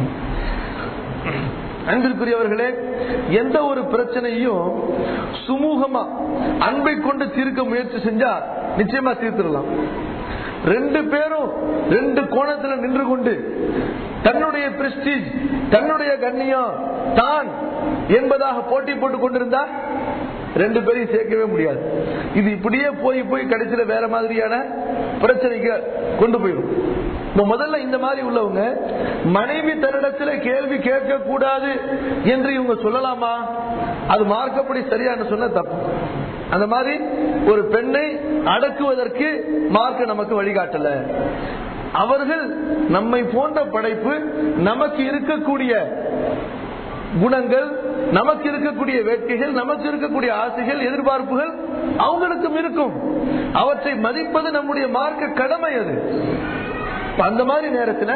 S1: அன்பிற்குரியவர்களே எந்த ஒரு பிரச்சனையும் சுமூகமா அன்பை கொண்டு தீர்க்க முயற்சி செஞ்சா நிச்சயமா தீர்த்திடலாம் ரெண்டு பேரும் ரெண்டு கோணத்துல நின்று கொண்டு தன்னுடைய பிரஸ்டீஜ் தன்னுடைய கண்ணியம் தான் என்பதாக போட்டி போட்டுக் கொண்டிருந்தா ரெண்டு பேரையும் சேர்க்கவே முடியாது இது இப்படியே போய் போய் கடைசியில வேற மாதிரியான பிரச்சனைக்கு கொண்டு போயிடும் இப்ப முதல்ல இந்த மாதிரி உள்ளவங்க மனைவி தன்னிடத்துல கேள்வி கேட்க கூடாது என்று இவங்க சொல்லலாமா அது மார்க்கப்படி சரியானு சொன்ன தப்பு அந்த மாதிரி ஒரு பெண்ணை அடக்குவதற்கு மார்க்க நமக்கு வழிகாட்டல அவர்கள் நம்மை போன்ற படைப்பு நமக்கு இருக்கக்கூடிய குணங்கள் நமக்கு இருக்கக்கூடிய வேட்கைகள் நமக்கு இருக்கக்கூடிய ஆசைகள் எதிர்பார்ப்புகள் அவங்களுக்கும் இருக்கும் அவற்றை மதிப்பது நம்முடைய மார்க்க கடமை அது அந்த மாதிரி நேரத்துல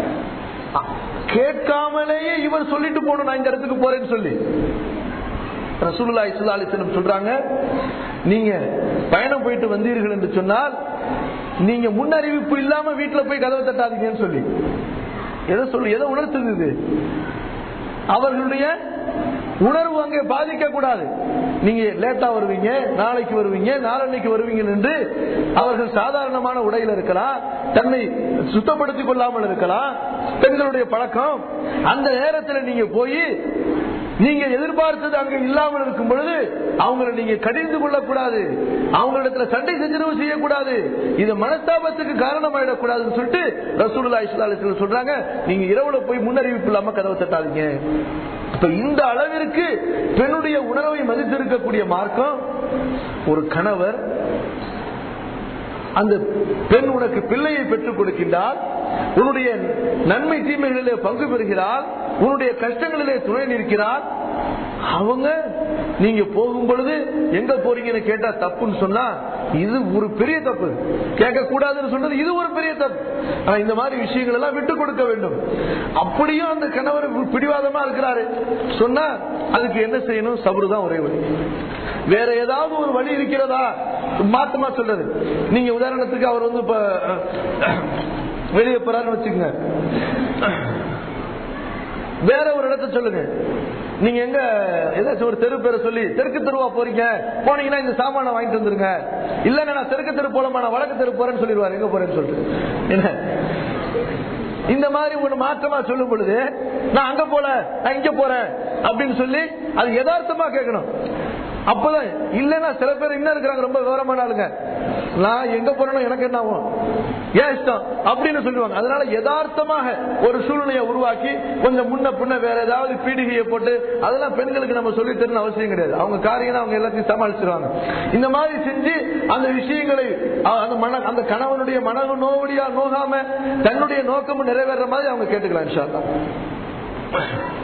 S1: கேட்காமலேயே இவர் சொல்லிட்டு போகணும் நான் இந்த இடத்துக்கு போறேன்னு சொல்லி ரசூலுல்லா இஸ்லா அலிஸ்லம் சொல்றாங்க நீங்க பயணம் போயிட்டு வந்தீர்கள் என்று சொன்னால் நீங்க முன்னறிவிப்பு இல்லாம வீட்டுல போய் கதவை தட்டாதீங்கன்னு சொல்லி எதை சொல்லு எதை உணர்த்துது இது அவர்களுடைய உணர்வு அங்கே பாதிக்க கூடாது நீங்க லேட்டா வருவீங்க நாளைக்கு வருவீங்க நாளன்னைக்கு வருவீங்க என்று அவர்கள் சாதாரணமான உடையில இருக்கலாம் தன்னை சுத்தப்படுத்திக் கொள்ளாமல் இருக்கலாம் பெண்களுடைய பழக்கம் அந்த நேரத்தில் நீங்க போய் நீங்க எதிர்பார்த்தது அங்க இல்லாமல் இருக்கும் பொழுது அவங்களை நீங்க கடிந்து கொள்ளக்கூடாது அவங்களிடத்துல சண்டை செஞ்சரவு செய்யக்கூடாது இது மனஸ்தாபத்துக்கு காரணமாயிடக்கூடாதுன்னு சொல்லிட்டு ரசூலுல்லா இஸ்லா சொல்றாங்க நீங்க இரவுல போய் முன்னறிவிப்பு இல்லாம கதவை தட்டாதீங்க இப்ப இந்த அளவிற்கு பெண்ணுடைய உணர்வை மதித்திருக்கக்கூடிய மார்க்கம் ஒரு கணவர் அந்த பெண் உனக்கு பிள்ளையை பெற்றுக் கொடுக்கின்றால் உன்னுடைய நன்மை தீமைகளிலே பங்கு பெறுகிறாள் உன்னுடைய கஷ்டங்களிலே துணை நிற்கிறாள் அவங்க நீங்க போகும் பொழுது எங்க போறீங்கன்னு கேட்டா தப்புன்னு சொன்னா இது ஒரு பெரிய தப்பு கேட்க கூடாதுன்னு சொன்னது இது ஒரு பெரிய தப்பு ஆனா இந்த மாதிரி விஷயங்கள் எல்லாம் விட்டு கொடுக்க வேண்டும் அப்படியும் அந்த கணவர் பிடிவாதமா இருக்கிறாரு சொன்னா அதுக்கு என்ன செய்யணும் சபரு தான் ஒரே வழி வேற ஏதாவது ஒரு வழி இருக்கிறதா மாத்தமா சொல்றது நீங்க உதாரணத்துக்கு அவர் வந்து இப்ப வெளியே போறாருன்னு வச்சுக்கோங்க வேற ஒரு இடத்த சொல்லுங்க நீங்க எங்க ஏதாச்சும் ஒரு தெரு பேரை சொல்லி தெற்கு தெருவா போறீங்க போனீங்கன்னா இந்த சாமான வாங்கிட்டு வந்துருங்க இல்ல நான் தெற்கு தெரு போலமா நான் வடக்கு தெரு போறேன்னு சொல்லிடுவாரு எங்க போறேன்னு சொல்லிட்டு என்ன இந்த மாதிரி ஒரு மாற்றமா சொல்லும் பொழுது நான் அங்க போல நான் இங்க போறேன் அப்படின்னு சொல்லி அது யதார்த்தமா கேட்கணும் அப்பதான் இல்லன்னா சில பேர் இன்னும் இருக்கிறாங்க ரொம்ப விவரமான ஆளுங்க நான் எங்க போறேனோ எனக்கு என்ன ஆகும் ஏன் இஷ்டம் அப்படின்னு சொல்லுவாங்க அதனால யதார்த்தமாக ஒரு சூழ்நிலையை உருவாக்கி கொஞ்சம் முன்ன பின்ன வேற ஏதாவது பீடிகையை போட்டு அதெல்லாம் பெண்களுக்கு நம்ம சொல்லி தரணும் அவசியம் கிடையாது அவங்க காரியம் அவங்க எல்லாத்தையும் சமாளிச்சிருவாங்க இந்த மாதிரி செஞ்சு அந்த விஷயங்களை அந்த மன அந்த கணவனுடைய மன நோவடியா நோகாம தன்னுடைய நோக்கமும் நிறைவேற மாதிரி அவங்க கேட்டுக்கலாம் இன்ஷா அல்லாஹ்.